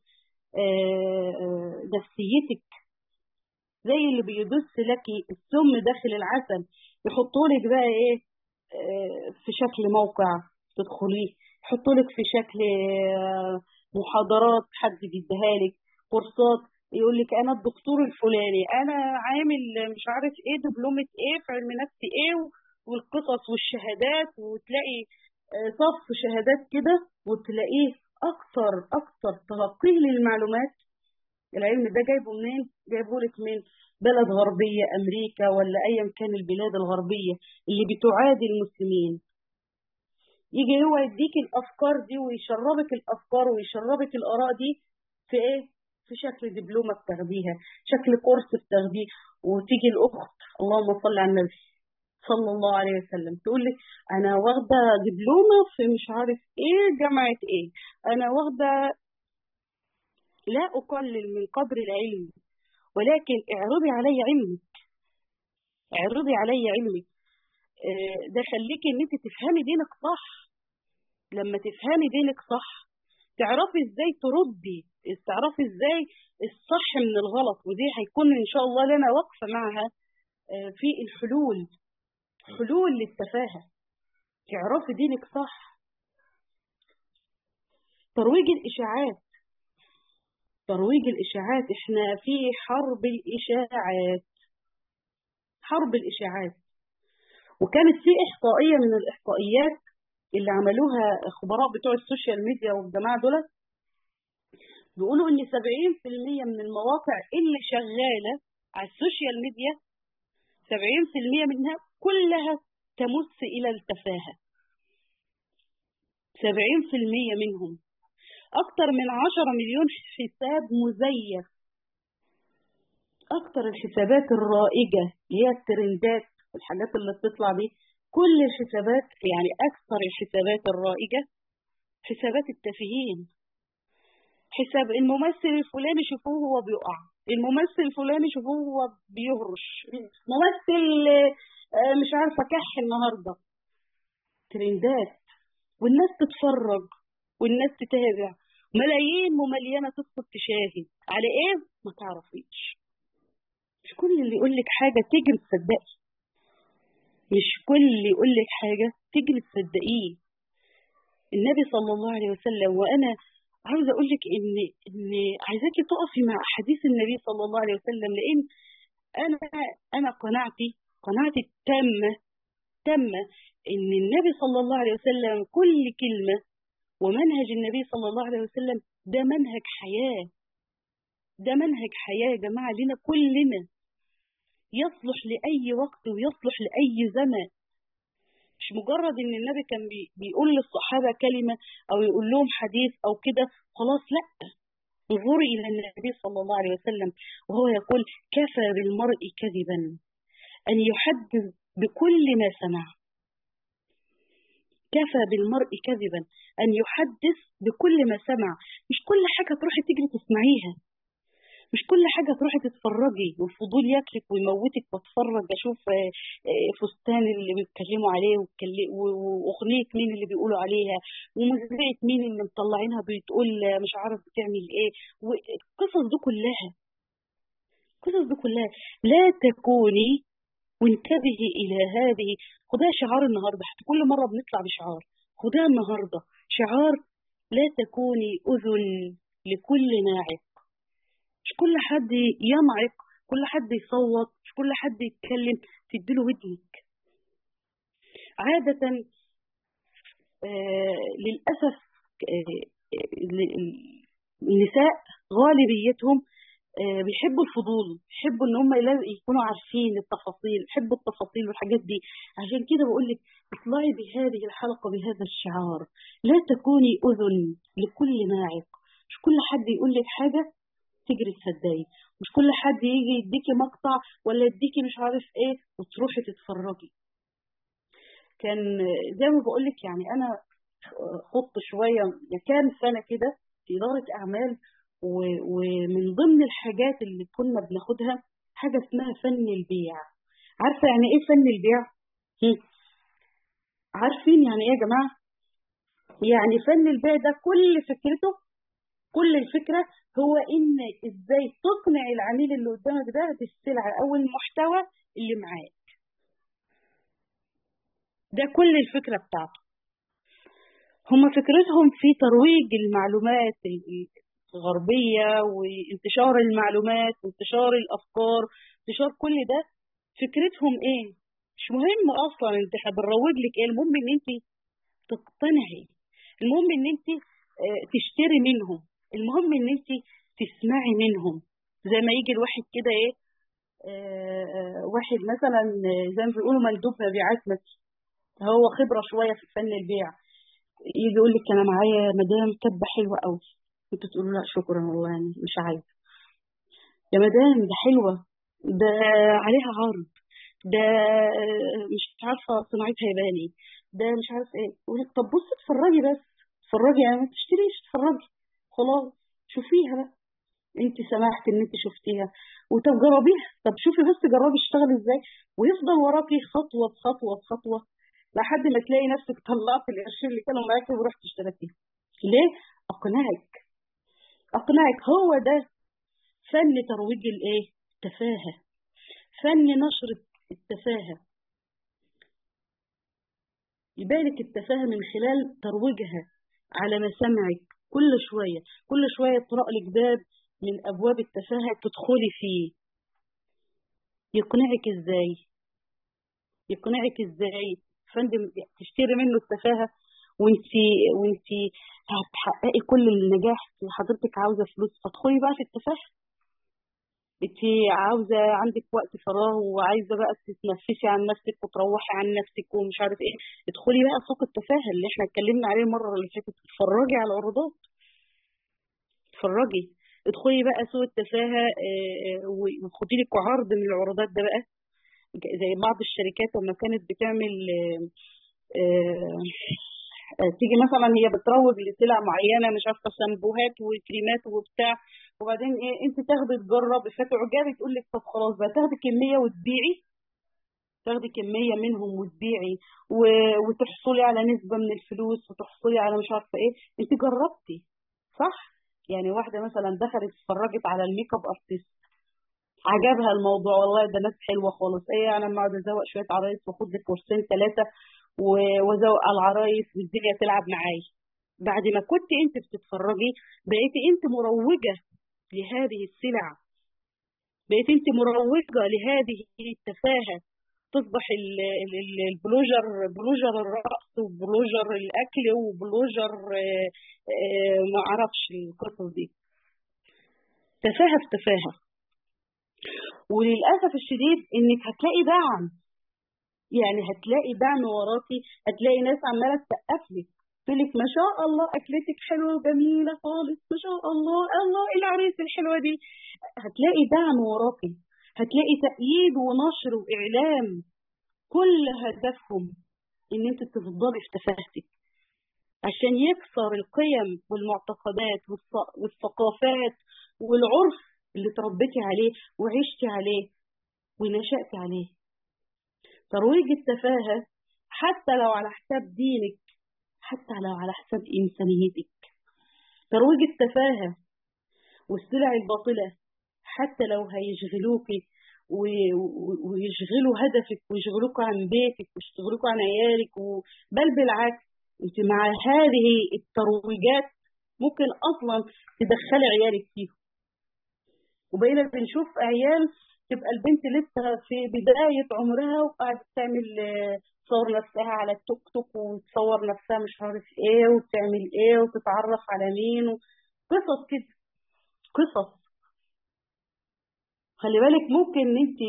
نفسيتك زي اللي بيدس لك السم داخل العسل يحطوا لك بقى ايه في شكل موقع تدخليه يحطوا لك في شكل محاضرات حد بيديها لك كورسات يقول لك انا الدكتور الفلاني انا عامل مش عارف ايه دبلومه ايه في علم نفس ايه والقصص والشهادات وتلاقي صف شهادات كده وتلاقيه اكتر اكتر تلقيه للمعلومات العلم ده جايبه منين جايبه لك من بلد غربيه امريكا ولا ايا كان البلاد الغربيه اللي بتعادي المسلمين يجي هو يديك الافكار دي ويشربك الافكار ويشربك الاراء دي في ايه في شكل دبلومه بتاخديها شكل كورس بتاخديه وتيجي الاخت اللهم صل على النبي صلى الله عليه وسلم تقول لك انا واخده دبلومه في مش عارف ايه جامعه ايه انا واخده لا اقلل من قدر العلم ولكن اعرضي علي علمك اعرضي علي علمك ده خليكي ان انت تفهمي دينك صح لما تفهمي دينك صح تعرفي ازاي تردي تعرفي ازاي الصح من الغلط ودي هيكون ان شاء الله لنا وقفه معها في الحلول حلول للتفاهه تعرفي دينك صح ترويج الاشاعات ترويج الاشاعات احنا في حرب الاشاعات حرب الاشاعات وكانت في إحصائية من الإحصائيات اللي عملوها خبراء بتوع السوشيال ميديا والجماعة دول بيقولوا إن 70% من المواقع اللي شغالة على السوشيال ميديا 70% منها كلها تمس إلى التفاهة 70% منهم أكثر من 10 مليون حساب مزيف أكثر الحسابات الرائجة اللي هي الترندات الحاجات اللي بتطلع دي كل الحسابات يعني أكثر الحسابات الرائجة حسابات التافهين حساب الممثل الفلاني شوفوه هو بيقع الممثل الفلاني شوفوه هو بيهرش ممثل مش عارفة كح النهاردة ترندات والناس تتفرج والناس تتابع ملايين ممليانة تدخل تشاهد على ايه ما تعرفيش مش كل اللي يقول لك حاجة تجري تصدقي مش كل اللي يقول لك حاجة تجري تصدقيه النبي صلى الله عليه وسلم وأنا عاوزة أقول لك إن إن عايزاكي تقفي مع أحاديث النبي صلى الله عليه وسلم لأن أنا أنا قناعتي قناعتي التامة تامة إن النبي صلى الله عليه وسلم كل كلمة ومنهج النبي صلى الله عليه وسلم ده منهج حياة ده منهج حياة يا جماعة لنا كلنا يصلح لأي وقت ويصلح لأي زمن مش مجرد ان النبي كان بي بيقول للصحابة كلمة او يقول لهم حديث او كده خلاص لا انظري الى النبي صلى الله عليه وسلم وهو يقول كفى بالمرء كذبا ان يحدث بكل ما سمع كفى بالمرء كذبا ان يحدث بكل ما سمع مش كل حاجة تروحي تجري تسمعيها مش كل حاجة تروحي تتفرجي والفضول ياكلك ويموتك واتفرج اشوف فستان اللي بيتكلموا عليه واغنية مين اللي بيقولوا عليها ومذيعة مين اللي مطلعينها بتقول مش عارف بتعمل ايه والقصص دي كلها القصص دي كلها لا تكوني وانتبهي الى هذه خدها شعار النهارده حتى كل مرة بنطلع بشعار خدها النهارده شعار لا تكوني اذن لكل ناعق مش كل حد ينعق كل حد يصوت مش كل حد يتكلم تديله ودنك عادة آه للأسف آه النساء غالبيتهم آه بيحبوا الفضول بيحبوا ان هم يكونوا عارفين التفاصيل بيحبوا التفاصيل والحاجات دي عشان كده بقول لك اطلعي بهذه الحلقة بهذا الشعار لا تكوني أذن لكل ناعق مش كل حد يقول لك حاجة تجري تصدقي مش كل حد يجي يديكي مقطع ولا يديكي مش عارف ايه وتروحي تتفرجي كان زي ما بقول لك يعني انا خضت شويه كام سنه كده في اداره اعمال ومن ضمن الحاجات اللي كنا بناخدها حاجه اسمها فن البيع عارفه يعني ايه فن البيع عارفين يعني ايه يا جماعه يعني فن البيع ده كل فكرته كل الفكرة هو إن إزاي تقنع العميل اللي قدامك ده بالسلعة أو المحتوى اللي معاك ده كل الفكرة بتاعته هما فكرتهم في ترويج المعلومات الغربية وانتشار المعلومات وانتشار الأفكار انتشار كل ده فكرتهم إيه مش مهم أصلا انت بنروج لك إيه المهم إن أنت تقتنعي المهم إن أنت تشتري منهم المهم ان انت تسمعي منهم زي ما يجي الواحد كده ايه آه آه واحد مثلا زي ما بيقولوا مندوب مبيعات مثلا هو خبره شويه في فن البيع يجي يقول لك انا معايا مدام كبه حلوه قوي انت تقولوا لا شكرا والله يعني مش عايز يا مدام ده حلوه ده عليها عرض ده مش عارفه صناعتها ياباني ده مش عارف ايه يقول لك طب بصي اتفرجي بس اتفرجي يعني ما تشتريش اتفرجي خلاص شوفيها بقى انت سمحت ان انت شفتيها وطب جربيها طب شوفي بس جربي اشتغل ازاي ويفضل وراكي خطوه بخطوه بخطوه لحد ما تلاقي نفسك طلعت القرشين اللي كانوا معاكي ورحت اشتريتيها ليه؟ اقنعك اقنعك هو ده فن ترويج الايه؟ التفاهه فن نشر التفاهه يبالك التفاهه من خلال ترويجها على مسامعك كل شوية كل شوية يطرق لك باب من أبواب التفاهة تدخلي فيه يقنعك إزاي يقنعك إزاي فندم تشتري منه التفاهة وانت وانت هتحققي كل النجاح حضرتك عاوزة فلوس فادخلي بقى في التفاهة انت عاوزة عندك وقت فراغ وعايزة بقى تتنفسي عن نفسك وتروحي عن نفسك ومش عارف ايه ادخلي بقى سوق التفاهة اللي احنا اتكلمنا عليه المرة اللي فاتت اتفرجي على العروضات اتفرجي ادخلي بقى سوق التفاهة وخدي لك عرض من العروضات ده بقى زي بعض الشركات لما كانت بتعمل تيجي مثلا هي بتروج لسلع معينه مش عارفه شامبوهات وكريمات وبتاع وبعدين ايه انت تاخدي تجربي فتعجبي تقول لك طب خلاص بقى تاخدي كميه وتبيعي تاخدي كميه منهم وتبيعي و... وتحصلي على نسبه من الفلوس وتحصلي على مش عارفه ايه انت جربتي صح يعني واحده مثلا دخلت اتفرجت على الميك اب ارتست عجبها الموضوع والله ده ناس حلوة خالص ايه انا لما اقعد ازوق شوية عرايس واخد لي كورسين ثلاثة وازوق على العرايس والدنيا تلعب معايا بعد ما كنت انت بتتفرجي بقيتي انت مروجة لهذه السلع بقيت انت مروجة لهذه التفاهة تصبح ال- ال- ال- البلوجر بلوجر الرقص وبلوجر الاكل وبلوجر آه، آه، ما اعرفش القصص دي تفاهة في تفاهة وللأسف الشديد إنك هتلاقي دعم يعني هتلاقي دعم وراكي هتلاقي ناس عمالة تسقف لك تقول لك ما شاء الله أكلتك حلوة وجميلة خالص ما شاء الله الله إيه العريس الحلوة دي هتلاقي دعم وراكي هتلاقي تأييد ونشر وإعلام كل هدفهم إن أنت تفضلي في تفاهتك عشان يكسر القيم والمعتقدات والث- والثقافات والعرف اللي تربيتي عليه وعشتي عليه ونشأتي عليه ترويج التفاهة حتى لو على حساب دينك حتى لو على حساب إنسانيتك ترويج التفاهة والسلع الباطلة حتى لو هيشغلوكي و- و- ويشغلوا هدفك ويشغلوك عن بيتك ويشغلوك عن عيالك و- بل بالعكس انت مع هذه الترويجات ممكن اصلا تدخلي عيالك فيهم وبقينا بنشوف عيال تبقى البنت لسه في بداية عمرها وقاعدة تعمل آه، تصور نفسها على التوك توك وتصور نفسها مش عارف ايه وبتعمل ايه وتتعرف على مين و- قصص كده قصص خلي بالك ممكن ان انت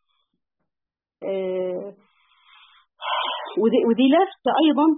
آه، ودي, ودي لفتة ايضا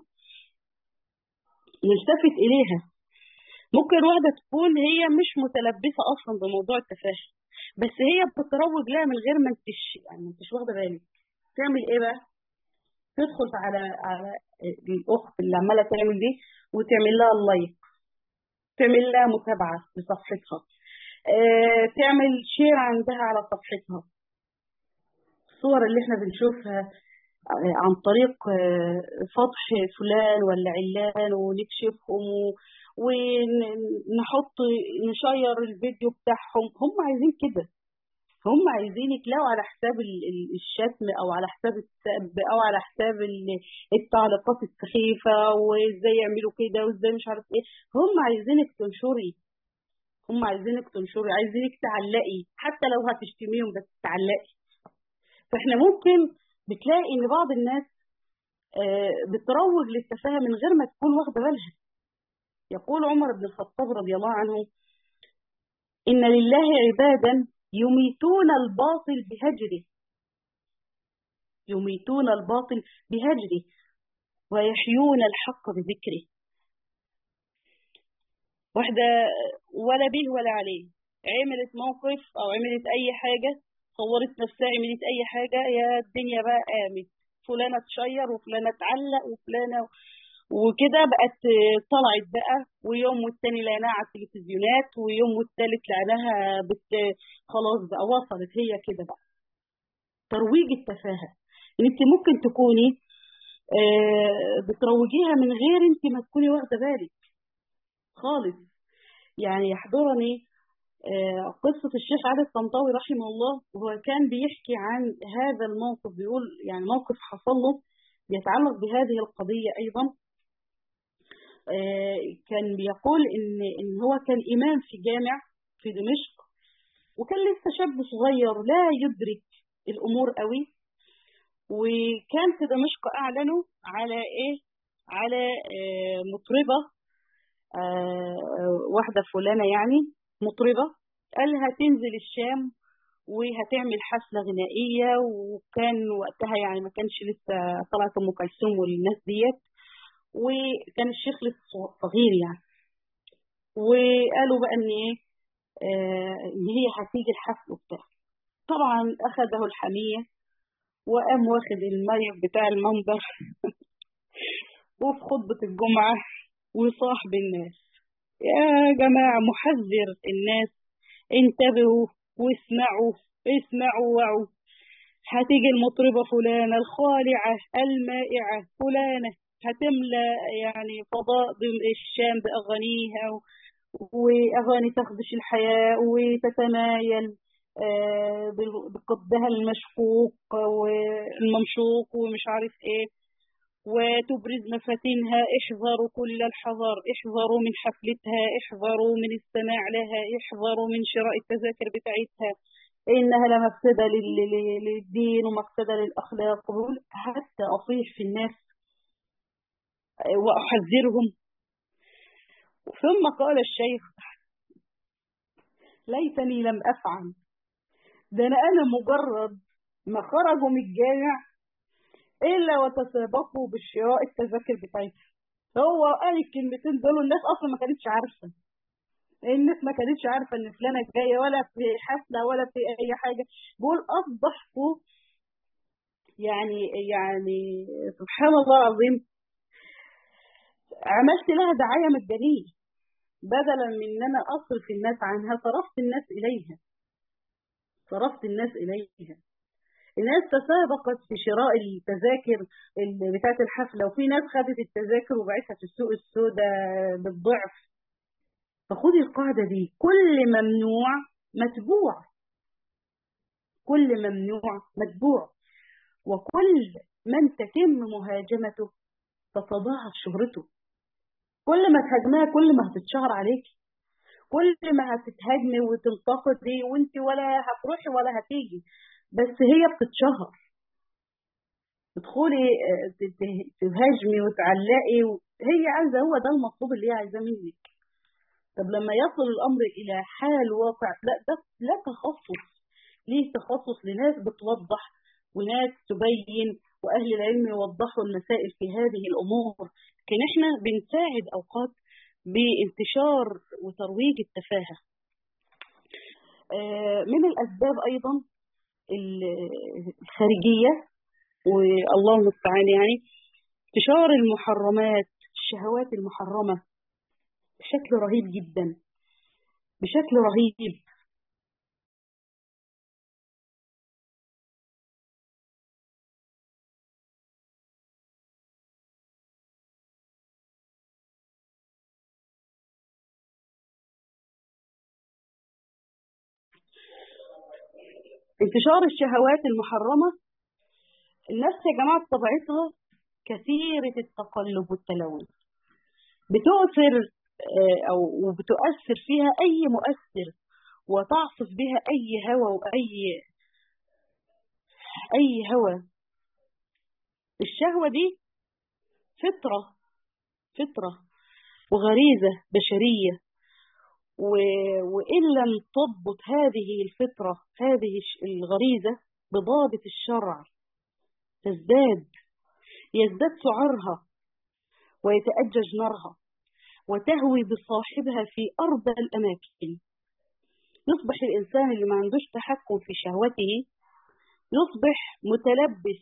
نلتفت اليها ممكن واحدة تكون هي مش متلبسة اصلا بموضوع التفاهة بس هي بتروج لها من غير ما انتش يعني ما انتش واخدة بالك تعمل ايه بقى تدخل على على الاخت اللي عمالة تعمل دي وتعمل لها اللايك تعمل لها متابعة لصفحتها آه، تعمل شير عندها على صفحتها الصور اللي احنا بنشوفها آه، عن طريق آه، سطح فلان ولا علان ونكشفهم و- ونحط نشير الفيديو بتاعهم هم عايزين كده هم عايزينك لو على حساب ال- ال- الشتم او على حساب السب او على حساب ال- التعليقات السخيفة وازاي يعملوا كده وازاي مش عارف ايه هم عايزينك تنشري هم عايزينك تنشري عايزينك تعلقي حتى لو هتشتميهم بس تعلقي فاحنا ممكن بتلاقي ان بعض الناس آه، بتروج للتفاهة من غير ما تكون واخدة بالها يقول عمر بن الخطاب رضي الله عنه إن لله عبادا يميتون الباطل بهجره يميتون الباطل بهجره ويحيون الحق بذكره واحدة ولا به ولا عليه عملت موقف أو عملت أي حاجة صورت نفسها عملت أي حاجة يا الدنيا بقى قامت فلانة تشير وفلانة تعلق وفلانة وكده بقت طلعت بقى ويوم والتاني لقيناها على التلفزيونات ويوم والتالت لقيناها بت خلاص بقى وصلت هي كده بقى ترويج التفاهة ان انت ممكن تكوني آه، بتروجيها من غير انت ما تكوني واخده بالك خالص يعني يحضرني آه، قصة الشيخ علي الطنطاوي رحمه الله وهو كان بيحكي عن هذا الموقف بيقول يعني موقف حصل له يتعلق بهذه القضية أيضا آه، كان بيقول إن إن هو كان إمام في جامع في دمشق وكان لسه شاب صغير لا يدرك الأمور قوي وكان في دمشق أعلنوا على إيه؟ على آه، مطربة آه، واحدة فلانة يعني مطربة قال هتنزل الشام وهتعمل حفلة غنائية وكان وقتها يعني ما كانش لسه طلعت أم كلثوم والناس ديت وكان الشيخ لسه صغير يعني وقالوا بقى إن إيه آه، إن هي هتيجي الحفل وبتاع طبعا أخذه الحمية وقام واخد المايك بتاع المنبر وفي خطبة الجمعة وصاحب الناس يا جماعة محذر الناس انتبهوا واسمعوا اسمعوا وعوا هتيجي المطربة فلانة الخالعة المائعة فلانة هتملى يعني فضاء الشام بأغانيها و- وأغاني تخدش الحياة وتتمايل آه، بال- بقدها المشقوق والممشوق ومش عارف ايه وتبرز مفاتنها احذروا كل الحذر احذروا من حفلتها احذروا من السماع لها احذروا من شراء التذاكر بتاعتها إنها لمفسدة لل- لل- للدين ومفسدة للأخلاق بقول حتى أصيح في الناس وأحذرهم ثم قال الشيخ ليتني لم أفعل ده أنا أنا مجرد ما خرجوا من الجامع إلا وتسابقوا بالشراء التذاكر بتاعتها هو قال الكلمتين دول الناس أصلا ما كانتش عارفة الناس ما كانتش عارفة إن فلانة جاية ولا في حفلة ولا في أي حاجة بقول أصبحوا يعني يعني سبحان الله العظيم عملت لها دعاية مجانية بدلا من ان انا اصرف الناس عنها صرفت الناس اليها صرفت الناس اليها الناس تسابقت في شراء التذاكر ال- بتاعت الحفلة وفي ناس خدت التذاكر وباعتها في السوق السوداء بالضعف فخدي القاعدة دي كل ممنوع متبوع كل ممنوع متبوع وكل من تتم مهاجمته تتضاعف شهرته كل ما تهاجمها كل ما هتتشهر عليك كل ما هتتهاجمي وتنتقدي وانت ولا هتروحي ولا هتيجي بس هي بتتشهر تدخلي آه، ت- ت- تهاجمي وتعلقي و- هي عايزه هو ده المطلوب اللي هي عايزاه منك طب لما يصل الامر الى حال واقع لا ده لا تخصص ليه تخصص لناس بتوضح وناس تبين واهل العلم يوضحوا المسائل في هذه الامور لكن احنا بنساعد اوقات بانتشار وترويج التفاهه آه، من الاسباب ايضا ال- الخارجيه والله المستعان يعني انتشار المحرمات الشهوات المحرمه بشكل رهيب جدا بشكل رهيب انتشار الشهوات المحرمة النفس يا جماعة طبيعتها كثيرة التقلب والتلون بتؤثر آه، أو وبتؤثر فيها أي مؤثر وتعصف بها أي هوى وأي أي هوى الشهوة دي فطرة فطرة وغريزة بشرية و- وإن لم تضبط هذه الفطرة هذه الش- الغريزة بضابط الشرع تزداد يزداد سعرها ويتأجج نارها وتهوي بصاحبها في أرض الأماكن يصبح الإنسان اللي ما عندوش تحكم في شهوته يصبح متلبس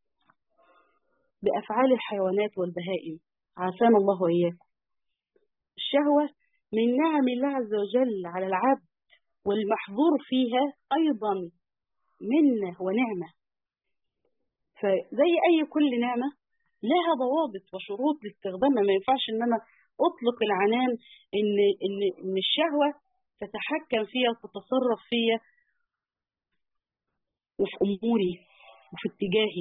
بأفعال الحيوانات والبهائم عافانا الله وإياكم الشهوة من نعم الله عز وجل على العبد والمحظور فيها أيضا منة ونعمة فزي أي كل نعمة لها ضوابط وشروط لاستخدامها ما ينفعش إن أنا أطلق العنان إن إن إن الشهوة تتحكم فيها وتتصرف فيها وفي أموري وفي اتجاهي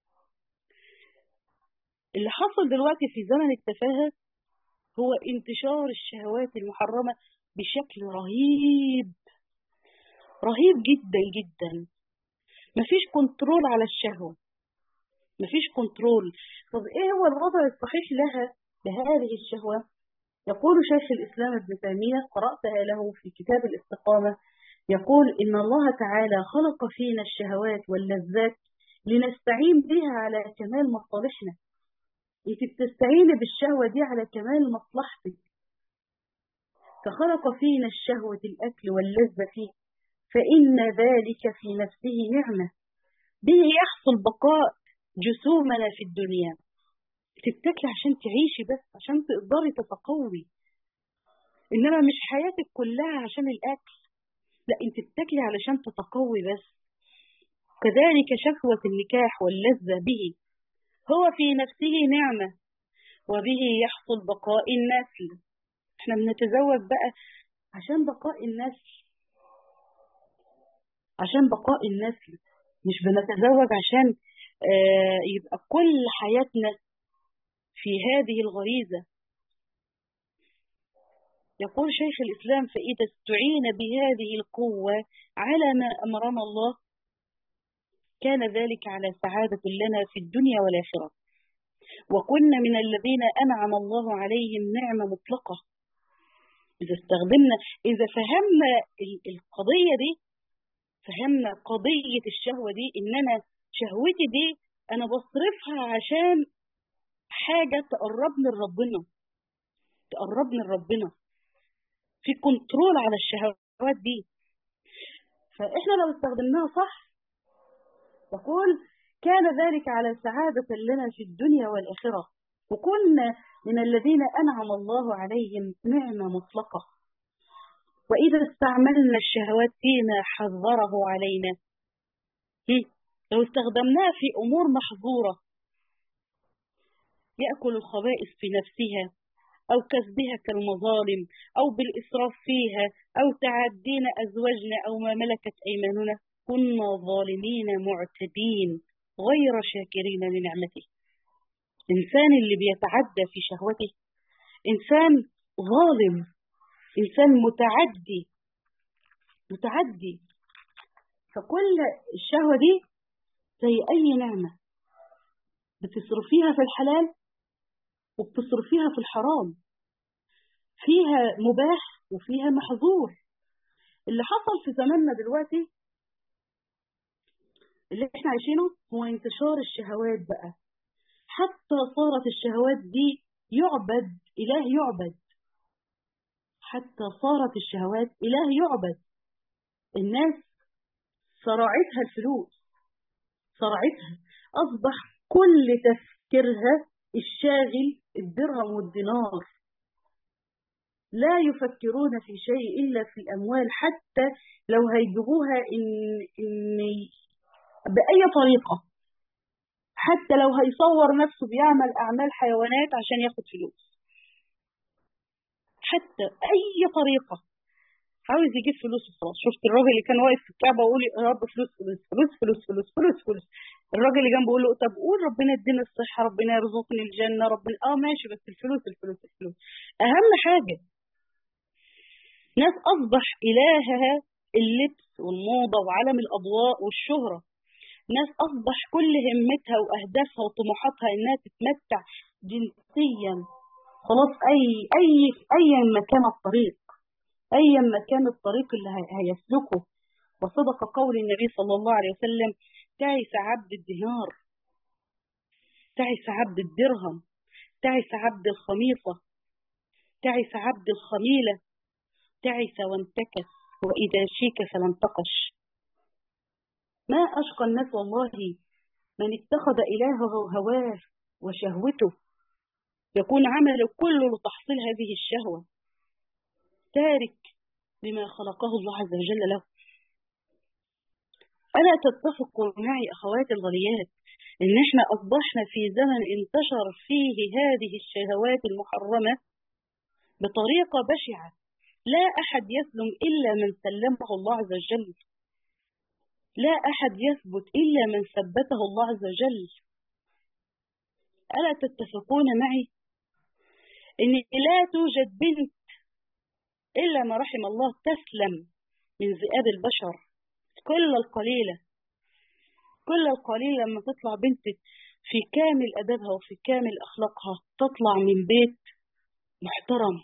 اللي حصل دلوقتي في زمن التفاهة هو انتشار الشهوات المحرمة بشكل رهيب رهيب جدا جدا مفيش كنترول على الشهوة مفيش كنترول طب ايه هو الوضع الصحيح لها لهذه الشهوة يقول شيخ الإسلام ابن تيمية قرأتها له في كتاب الاستقامة يقول إن الله تعالى خلق فينا الشهوات واللذات لنستعين بها على كمال مصالحنا انت بتستعيني بالشهوة دي على كمال مصلحتك فخلق فينا الشهوة الأكل واللذة فيه فإن ذلك في نفسه نعمة به يحصل بقاء جسومنا في الدنيا تتاكلي عشان تعيشي بس عشان تقدري تتقوي إنما مش حياتك كلها عشان الأكل لا انت بتاكلي علشان تتقوي بس كذلك شهوة النكاح واللذة به هو في نفسه نعمة وبه يحصل بقاء النسل احنا بنتزوج بقى عشان بقاء النسل عشان بقاء النسل مش بنتزوج عشان آه يبقى كل حياتنا في هذه الغريزة يقول شيخ الإسلام فإذا استعين بهذه القوة على ما أمرنا الله كان ذلك على سعادة لنا في الدنيا والآخرة وكنا من الذين أنعم الله عليهم نعمة مطلقة إذا استخدمنا إذا فهمنا القضية دي فهمنا قضية الشهوة دي إن أنا شهوتي دي أنا بصرفها عشان حاجة تقربني لربنا تقربني لربنا في كنترول على الشهوات دي فإحنا لو استخدمناها صح يقول كان ذلك على سعادة لنا في الدنيا والآخرة وكنا من الذين أنعم الله عليهم نعمة مطلقة وإذا استعملنا الشهوات فيما حذره علينا لو استخدمناها في أمور محظورة يأكل الخبائث في نفسها أو كسبها كالمظالم أو بالإسراف فيها أو تعدين أزواجنا أو ما ملكت أيماننا كنا ظالمين معتدين غير شاكرين لنعمته إنسان اللي بيتعدى في شهوته إنسان ظالم إنسان متعدي متعدي فكل الشهوة دي زي أي نعمة بتصرفيها في الحلال وبتصرفيها في الحرام فيها مباح وفيها محظور اللي حصل في زماننا دلوقتي اللي احنا عايشينه هو انتشار الشهوات بقى حتى صارت الشهوات دي يعبد إله يعبد حتى صارت الشهوات إله يعبد الناس صراعتها الفلوس صراعتها أصبح كل تفكيرها الشاغل الدرهم والدينار لا يفكرون في شيء إلا في الأموال حتى لو هيجيبوها إن, إن بأي طريقة حتى لو هيصور نفسه بيعمل أعمال حيوانات عشان ياخد فلوس حتى أي طريقة عاوز يجيب فلوس وخلاص شفت الراجل اللي كان واقف في الكعبة ويقول يا رب فلوس فلوس فلوس فلوس فلوس فلوس فلوس الراجل اللي جنبه بيقول له طب قول ربنا يدينا الصحة ربنا يرزقني الجنة ربنا اه ماشي بس الفلوس الفلوس الفلوس أهم حاجة ناس أصبح إلهها اللبس والموضة وعالم الأضواء والشهرة ناس أصبح كل همتها وأهدافها وطموحاتها إنها تتمتع جنسيا خلاص أي أي أيا ما كان الطريق أيا ما كان الطريق اللي هيسلكه وصدق قول النبي صلى الله عليه وسلم تعس عبد الدينار تعس عبد الدرهم تعس عبد الخميصة تعس عبد الخميلة تعس وانتكس وإذا شيك فلم تقش ما أشقى الناس والله من اتخذ إلهه هواه وشهوته يكون عمله كله لتحصيل هذه الشهوة تارك لما خلقه الله عز وجل له ألا تتفقوا معي أخواتي الغاليات إن إحنا أصبحنا في زمن انتشر فيه هذه الشهوات المحرمة بطريقة بشعة لا أحد يسلم إلا من سلمه الله عز وجل لا أحد يثبت إلا من ثبته الله عز وجل ألا تتفقون معي إن لا توجد بنت إلا ما رحم الله تسلم من ذئاب البشر كل القليلة كل القليل لما تطلع بنت في كامل أدبها وفي كامل أخلاقها تطلع من بيت محترم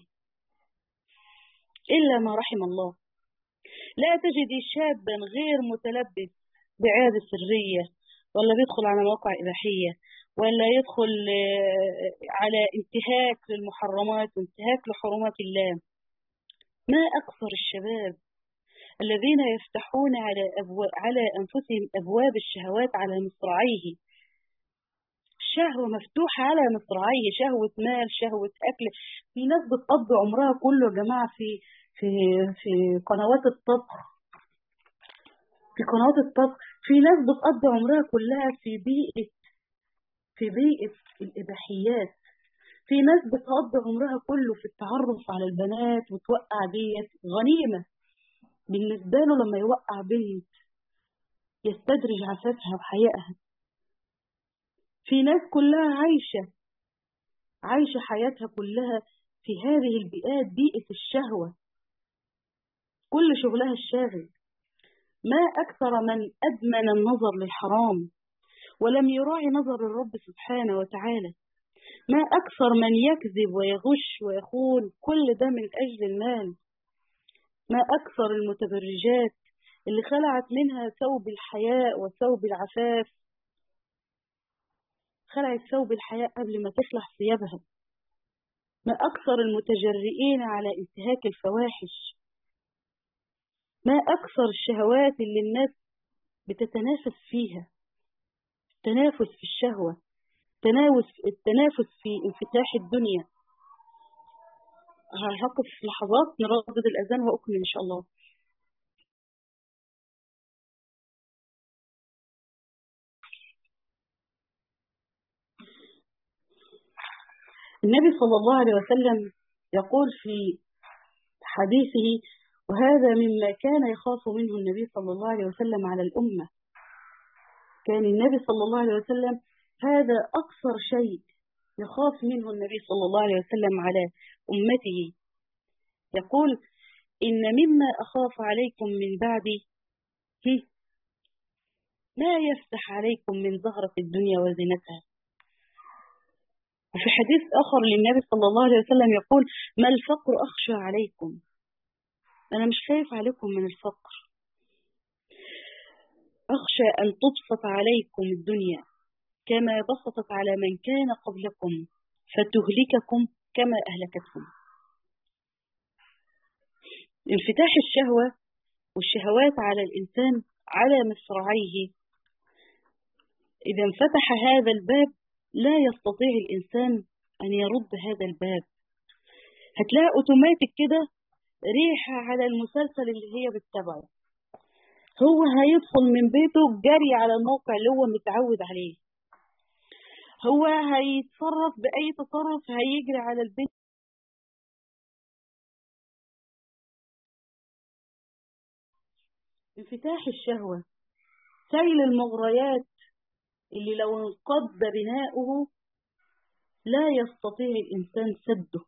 إلا ما رحم الله لا تجدي شابا غير متلبس بعادة سرية ولا بيدخل على مواقع إباحية ولا يدخل على انتهاك للمحرمات وانتهاك لحرمات الله ما أكثر الشباب الذين يفتحون على أبواب على أنفسهم أبواب الشهوات على مصراعيه شهوة مفتوحة على مصراعيه شهوة مال شهوة أكل في ناس بتقضي عمرها كله يا جماعة في في في قنوات الطبخ في قنوات الطبخ في ناس بتقضي عمرها كلها في بيئة في بيئة الإباحيات في ناس بتقضي عمرها كله في التعرف على البنات وتوقع ديت غنيمة بالنسبة له لما يوقع بنت يستدرج عفافها وحيائها في ناس كلها عايشة عايشة حياتها كلها في هذه البيئات بيئة الشهوة كل شغلها الشاغل ما أكثر من أدمن النظر للحرام ولم يراعي نظر الرب سبحانه وتعالى ما أكثر من يكذب ويغش ويخون كل ده من أجل المال ما أكثر المتبرجات اللي خلعت منها ثوب الحياء وثوب العفاف خلعت ثوب الحياء قبل ما تخلع ثيابها ما أكثر المتجرئين على انتهاك الفواحش ما أكثر الشهوات اللي الناس بتتنافس فيها التنافس في الشهوة التنافس التنافس في انفتاح الدنيا هقف لحظات نردد الأذان وأكمل إن شاء الله النبي صلى الله عليه وسلم يقول في حديثه وهذا مما كان يخاف منه النبي صلى الله عليه وسلم على الأمة كان النبي صلى الله عليه وسلم هذا أكثر شيء يخاف منه النبي صلى الله عليه وسلم على أمته يقول إن مما أخاف عليكم من بعدي ما يفتح عليكم من زهرة الدنيا وزينتها وفي حديث آخر للنبي صلى الله عليه وسلم يقول ما الفقر أخشى عليكم أنا مش خايف عليكم من الفقر أخشى أن تبسط عليكم الدنيا كما بسطت على من كان قبلكم فتهلككم كما أهلكتهم انفتاح الشهوة والشهوات على الإنسان على مصراعيه إذا انفتح هذا الباب لا يستطيع الإنسان أن يرد هذا الباب هتلاقي أوتوماتيك كده ريحة على المسلسل اللي هي بتتابعه هو هيدخل من بيته جري على الموقع اللي هو متعود عليه هو هيتصرف بأي تصرف هيجري على البيت انفتاح الشهوة سيل المغريات اللي لو انقض بناؤه لا يستطيع الإنسان سده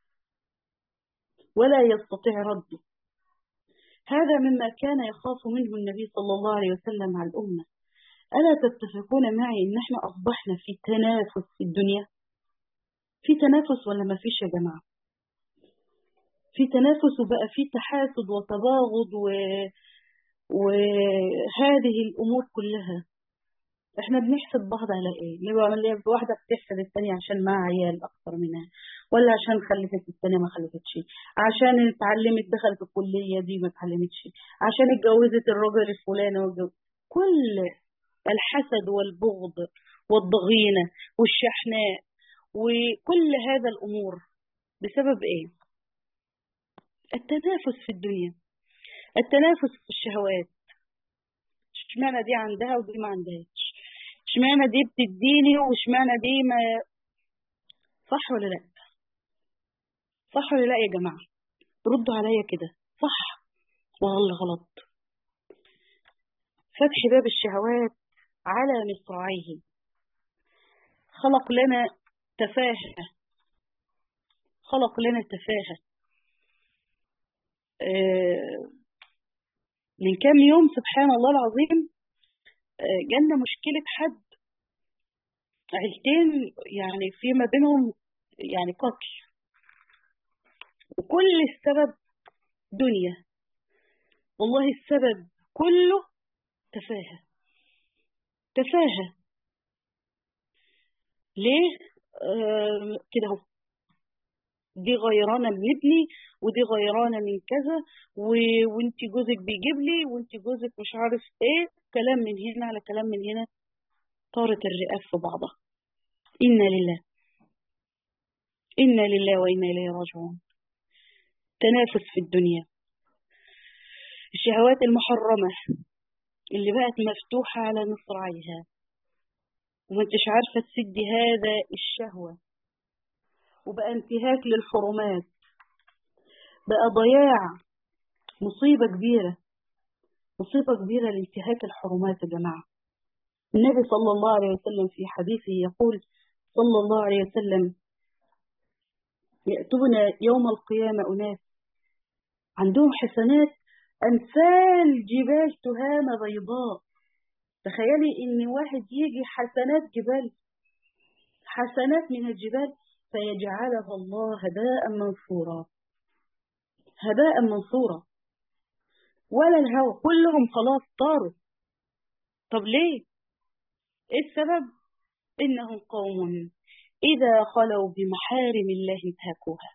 ولا يستطيع رده هذا مما كان يخاف منه النبي صلى الله عليه وسلم على الأمة ألا تتفقون معي إن احنا أصبحنا في تنافس في الدنيا في تنافس ولا ما فيش يا جماعة في تنافس وبقى في تحاسد وتباغض و... وهذه الأمور كلها احنا بنحسد بعض على ايه اللي واحدة بتحسد الثانية عشان معها عيال اكثر منها ولا عشان خلفت الثانية ما خلفتش عشان اتعلمت دخلت الكلية دي ما اتعلمتش عشان اتجوزت الراجل الفلاني والجو... كل الحسد والبغض والضغينة والشحناء وكل هذا الأمور بسبب ايه التنافس في الدنيا التنافس في الشهوات اشمعنى دي عندها ودي ما عندهاش اشمعنى دي بتديني واشمعنى دي ما صح ولا لا صح ولا لا يا جماعة ردوا عليا كده صح ولا غلط فتح باب الشهوات على مصراعيه خلق لنا تفاهة خلق لنا تفاهة آه من كام يوم سبحان الله العظيم آه جالنا مشكلة حد عيلتين يعني فيما بينهم يعني قتل وكل السبب دنيا والله السبب كله تفاهة تفاهة ليه آه كده اهو دي غيرانة من ابني ودي غيرانة من كذا و... وانت جوزك بيجيب لي وانت جوزك مش عارف ايه كلام من هنا على كلام من هنا طارت الرئاب في بعضها إنا لله إنا لله وإنا إليه راجعون تنافس في الدنيا الشهوات المحرمة اللي بقت مفتوحة على مصراعيها وما انتش عارفة تسدي هذا الشهوة وبقى انتهاك للحرمات بقى ضياع مصيبة كبيرة مصيبة كبيرة لانتهاك الحرمات يا جماعة النبي صلى الله عليه وسلم في حديثه يقول صلى الله عليه وسلم يأتون يوم القيامة أناس عندهم حسنات أمثال جبال تهامة بيضاء تخيلي إن واحد يجي حسنات جبال حسنات من الجبال فيجعلها الله هباء منصورا هباء منصورا ولا الهوى كلهم خلاص طاروا طب ليه ايه السبب انهم قوم اذا خلوا بمحارم الله انتهكوها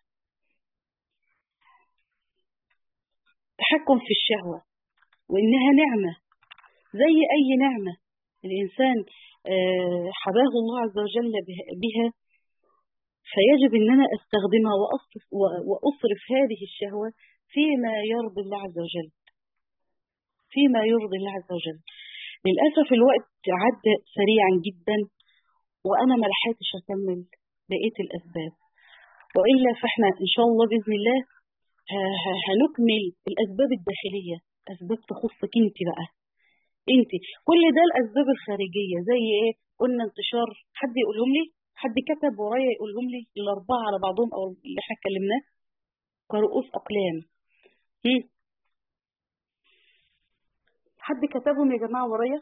تحكم في الشهوة وانها نعمة زي اي نعمة الانسان حباه الله عز وجل بها فيجب ان انا استخدمها واصرف, واصرف هذه الشهوة فيما يرضي الله عز وجل فيما يرضي الله عز وجل للأسف الوقت عدى سريعا جدا وأنا ما لحقتش أكمل بقية الأسباب وإلا فإحنا إن شاء الله بإذن الله هنكمل الأسباب الداخلية أسباب تخصك أنت بقى أنت كل ده الأسباب الخارجية زي إيه قلنا انتشار حد يقولهم لي حد كتب ورايا يقولهم لي الأربعة على بعضهم أو اللي إحنا اتكلمناه كرؤوس أقلام هم. حد كتبهم يا جماعة ورايا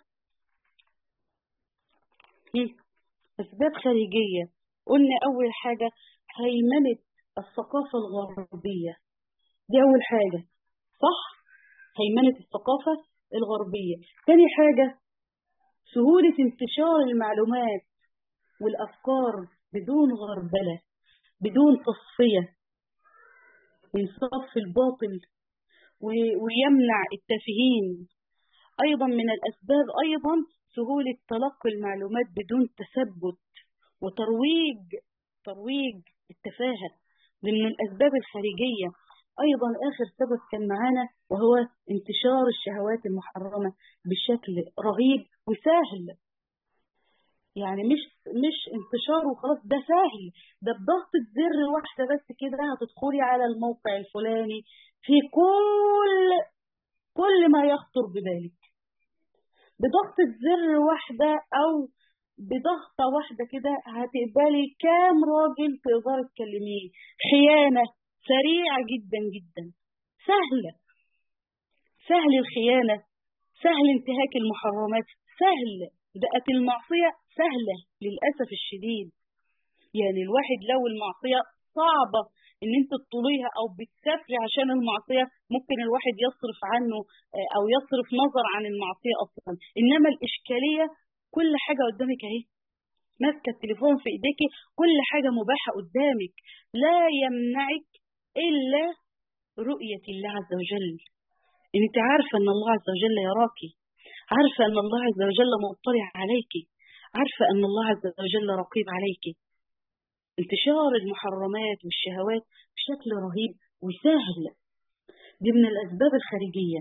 أسباب خارجية قلنا أول حاجة هيمنة الثقافة الغربية دي أول حاجة صح هيمنة الثقافة الغربية تاني حاجة سهولة انتشار المعلومات والأفكار بدون غربلة بدون تصفية من صف الباطل ويمنع التافهين أيضا من الأسباب أيضا سهولة تلقي المعلومات بدون تثبت وترويج ترويج التفاهة من الأسباب الخارجية أيضا آخر سبب كان معانا وهو انتشار الشهوات المحرمة بشكل رهيب وسهل يعني مش مش انتشار وخلاص ده سهل ده بضغطة زر واحدة بس كده هتدخلي على الموقع الفلاني في كل كل ما يخطر ببالك بضغطة زر واحدة أو بضغطة واحدة كده هتقبلي كام راجل تقدري تكلميه خيانة سريعة جدا جدا سهلة سهل الخيانة سهل انتهاك المحرمات سهل بقت المعصية سهلة للأسف الشديد يعني الواحد لو المعصية صعبة ان انت تطوليها او بتسافري عشان المعصية ممكن الواحد يصرف عنه او يصرف نظر عن المعصية اصلا انما الاشكالية كل حاجة قدامك اهي ماسكة التليفون في ايديكي كل حاجة مباحة قدامك لا يمنعك الا رؤية الله عز وجل انت عارفة ان الله عز وجل يراكي عارفة ان الله عز وجل مطلع عليكي عارفة ان الله عز وجل رقيب عليكي انتشار المحرمات والشهوات بشكل رهيب وسهل دي من الأسباب الخارجية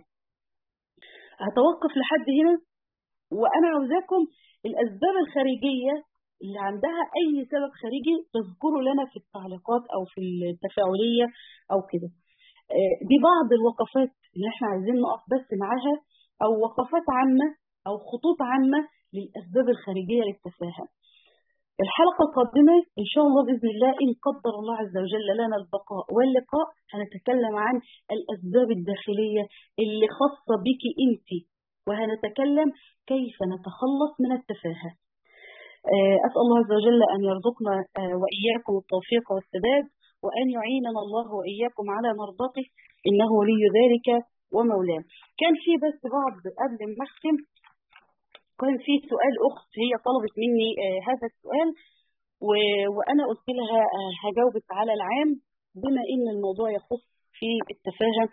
هتوقف لحد هنا وأنا عاوزاكم الأسباب الخارجية اللي عندها أي سبب خارجي تذكروا لنا في التعليقات أو في التفاعلية أو كده دي بعض الوقفات اللي احنا عايزين نقف بس معاها أو وقفات عامة أو خطوط عامة للأسباب الخارجية للتفاهة الحلقة القادمة إن شاء الله بإذن الله إن قدر الله عز وجل لنا البقاء واللقاء هنتكلم عن الأسباب الداخلية اللي خاصة بك أنت وهنتكلم كيف نتخلص من التفاهة أسأل الله عز وجل أن يرزقنا وإياكم التوفيق والسداد وأن يعيننا الله وإياكم على مرضاته إنه ولي ذلك ومولاه كان في بس بعض قبل ما أختم كان في سؤال أخت هي طلبت مني آه هذا السؤال و... وأنا قلت لها آه هجاوبك على العام بما إن الموضوع يخص في التفاهة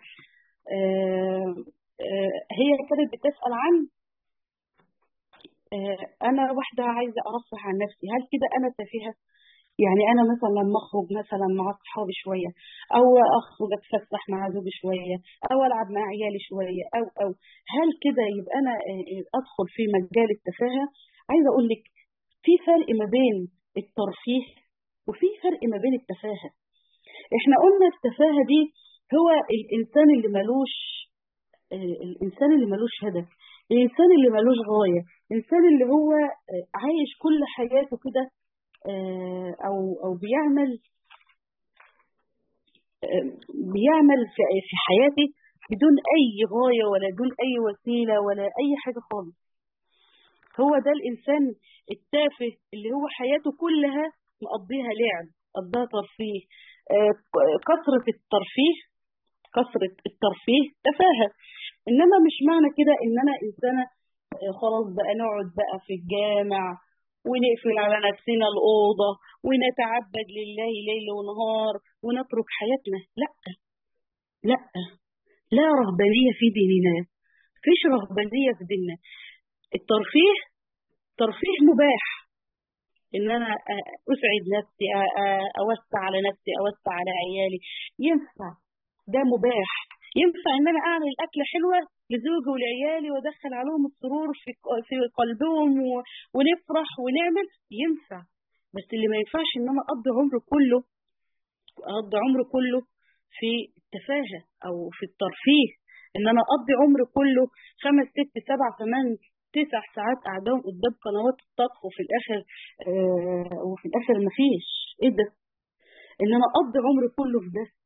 آه هي كانت بتسأل عن أنا واحدة عايزة أرفه عن نفسي هل كده أنا تافهة؟ يعني أنا مثلا لما أخرج مثلا مع أصحابي شوية أو أخرج أتفسح مع زوجي شوية أو ألعب مع عيالي شوية أو أو هل كده يبقى أنا أدخل في مجال التفاهة؟ عايزة أقول لك في فرق ما بين الترفيه وفي فرق ما بين التفاهة. إحنا قلنا التفاهة دي هو الإنسان اللي ملوش آه، الإنسان اللي ملوش هدف الإنسان اللي ملوش غاية الإنسان اللي هو آه، عايش كل حياته كده آه، أو أو بيعمل آه، بيعمل في في حياته بدون أي غاية ولا بدون أي وسيلة ولا أي حاجة خالص هو ده الإنسان التافه اللي هو حياته كلها مقضيها لعب قضاها ترفيه آه، كثرة الترفيه كثرة الترفيه تفاهة إنما مش معنى كده إن أنا إنسانة آه، خلاص بقى نقعد بقى في الجامع ونقفل على نفسنا الأوضة ونتعبد لله ليل ونهار ونترك حياتنا لا لا لا رهبانية في ديننا فيش رهبانية في ديننا الترفيه ترفيه مباح ان انا اسعد نفسي أ- أ- اوسع على نفسي اوسع على عيالي ينفع ده مباح ينفع ان انا اعمل اكله حلوه لزوجي ولعيالي وادخل عليهم السرور في في قلبهم و- ونفرح ونعمل ينفع بس اللي ما ينفعش ان انا اقضي عمري كله اقضي عمري كله في التفاهه او في الترفيه ان انا اقضي عمري كله خمس ست سبع ثمان تسع ساعات قاعدهم قدام قنوات الطبخ وفي الاخر آه وفي الاخر مفيش ايه ده ان انا اقضي عمري كله في ده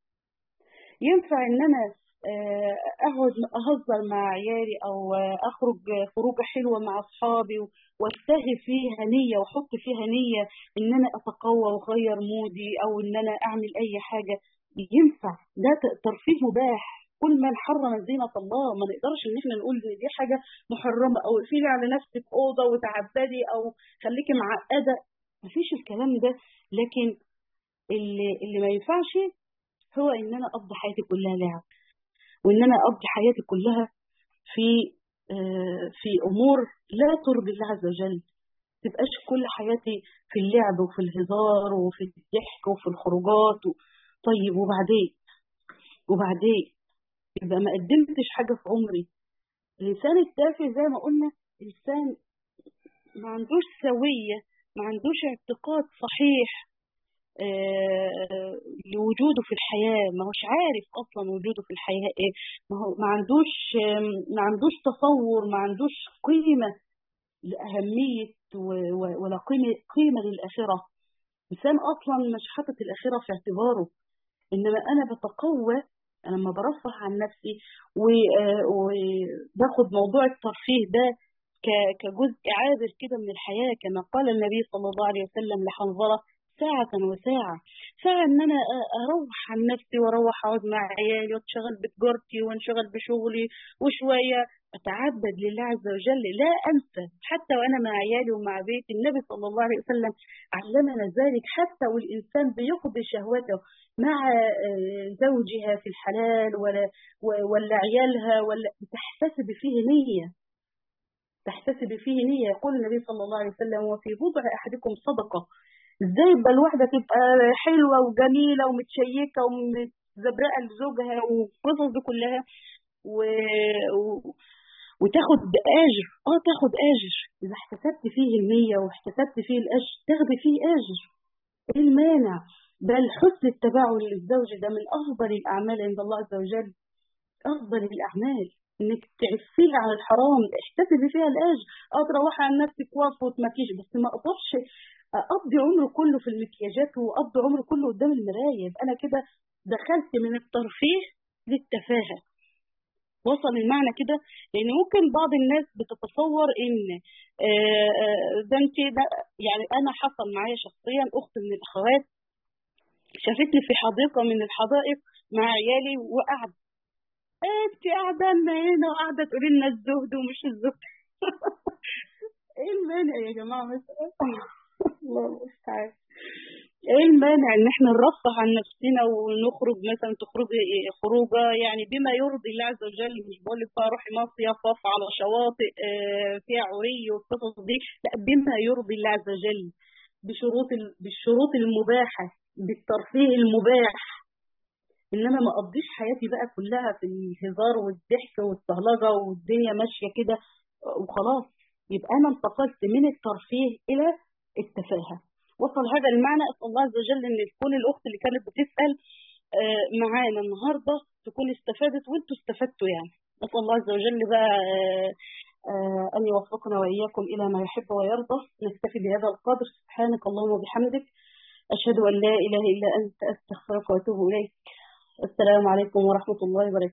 ينفع ان انا آه، اقعد اهزر مع عيالي او آه، اخرج خروجه حلوه مع اصحابي واتهي فيها نيه واحط فيها نيه ان انا اتقوى واغير مودي او ان انا اعمل اي حاجه ينفع ده ت- ترفيه مباح كل من حرم زينة الله ما نقدرش ان احنا نقول إن دي حاجة محرمة او اقفلي على نفسك اوضة وتعبدي او خليكي معقدة مفيش الكلام ده لكن اللي, اللي ما ينفعش هو ان انا اقضي حياتي كلها لعب وان انا اقضي حياتي كلها في آه، في امور لا ترضي الله عز وجل تبقاش كل حياتي في اللعب وفي الهزار وفي الضحك وفي الخروجات و... طيب وبعدين وبعدين يبقى ما قدمتش حاجة في عمري الإنسان التافه زي ما قلنا إنسان ما عندوش سوية ما عندوش اعتقاد صحيح آه، لوجوده في الحياة ما هوش عارف أصلا وجوده في الحياة إيه ما, هو ما عندوش آم، ما عندوش تصور ما عندوش قيمة لأهمية و- و- ولا قيمة قيمة للآخرة إنسان أصلا مش حاطط الآخرة في اعتباره إنما أنا بتقوى أنا لما برفه عن نفسي و- آه، وباخد موضوع الترفيه ده ك- كجزء عابر كده من الحياة كما قال النبي صلى الله عليه وسلم لحنظلة ساعة وساعة ساعة إن أنا أ- أروح عن نفسي وأروح أقعد مع عيالي وأتشغل بتجارتي وأنشغل بشغلي وشوية أتعبد لله عز وجل لا أنسى حتى وأنا مع عيالي ومع بيتي النبي صلى الله عليه وسلم علمنا ذلك حتى والإنسان بيقضي شهوته مع آه، زوجها في الحلال ولا و- ولا عيالها ولا تحتسب فيه نية تحتسب فيه نية يقول النبي صلى الله عليه وسلم وفي بضع أحدكم صدقة ازاي يبقى الواحدة تبقى حلوة وجميلة ومتشيكة ومتزبرقة لزوجها والقصص دي كلها و... و... وتاخد أجر اه تاخد أجر إذا احتسبت فيه النية واحتسبت فيه الأجر تاخدي فيه أجر ايه المانع بل حسن التباعد للزوج ده من أفضل الأعمال عند الله عز وجل أفضل الأعمال إنك تعفيه عن الحرام احتسبي فيها الأجر اه تروحي عن نفسك واقفة وتمكيش بس ما أقدرش أقضي عمري كله في المكياجات وأقضي عمري كله قدام المراية يبقى أنا كده دخلت من الترفيه للتفاهة وصل المعنى كده لان ممكن بعض الناس بتتصور ان آه، آه، ده انت ده يعني انا حصل معايا شخصيا اخت من الاخوات شافتني في حديقه من الحدائق مع عيالي وقعد انت قاعده لنا هنا وقاعده تقولي لنا الزهد ومش الزهد ايه المانع يا جماعه مثلا الله المستعان ايه المانع ان احنا نرفه عن نفسنا ونخرج مثلا تخرج خروجه يعني بما يرضي الله عز وجل مش بقول لك بقى روحي مصيف اقف على شواطئ آه، فيها عري والقصص دي لا بما يرضي الله عز وجل بشروط ال- بالشروط المباحه بالترفيه المباح انما ما اقضيش حياتي بقى كلها في الهزار والضحك والصهلجه والدنيا ماشيه كده وخلاص يبقى انا انتقلت من الترفيه الى التفاهه وصل هذا المعنى اسال الله عز وجل ان تكون الاخت اللي كانت بتسال آه، معانا النهارده تكون استفادت وانتوا استفدتوا يعني نسال نسأل الله عز وجل بقى آه، آه، أن يوفقنا وإياكم إلى ما يحب ويرضى نكتفي بهذا القدر سبحانك اللهم وبحمدك أشهد أن لا إله إلا أنت أستغفرك وأتوب إليك السلام عليكم ورحمة الله وبركاته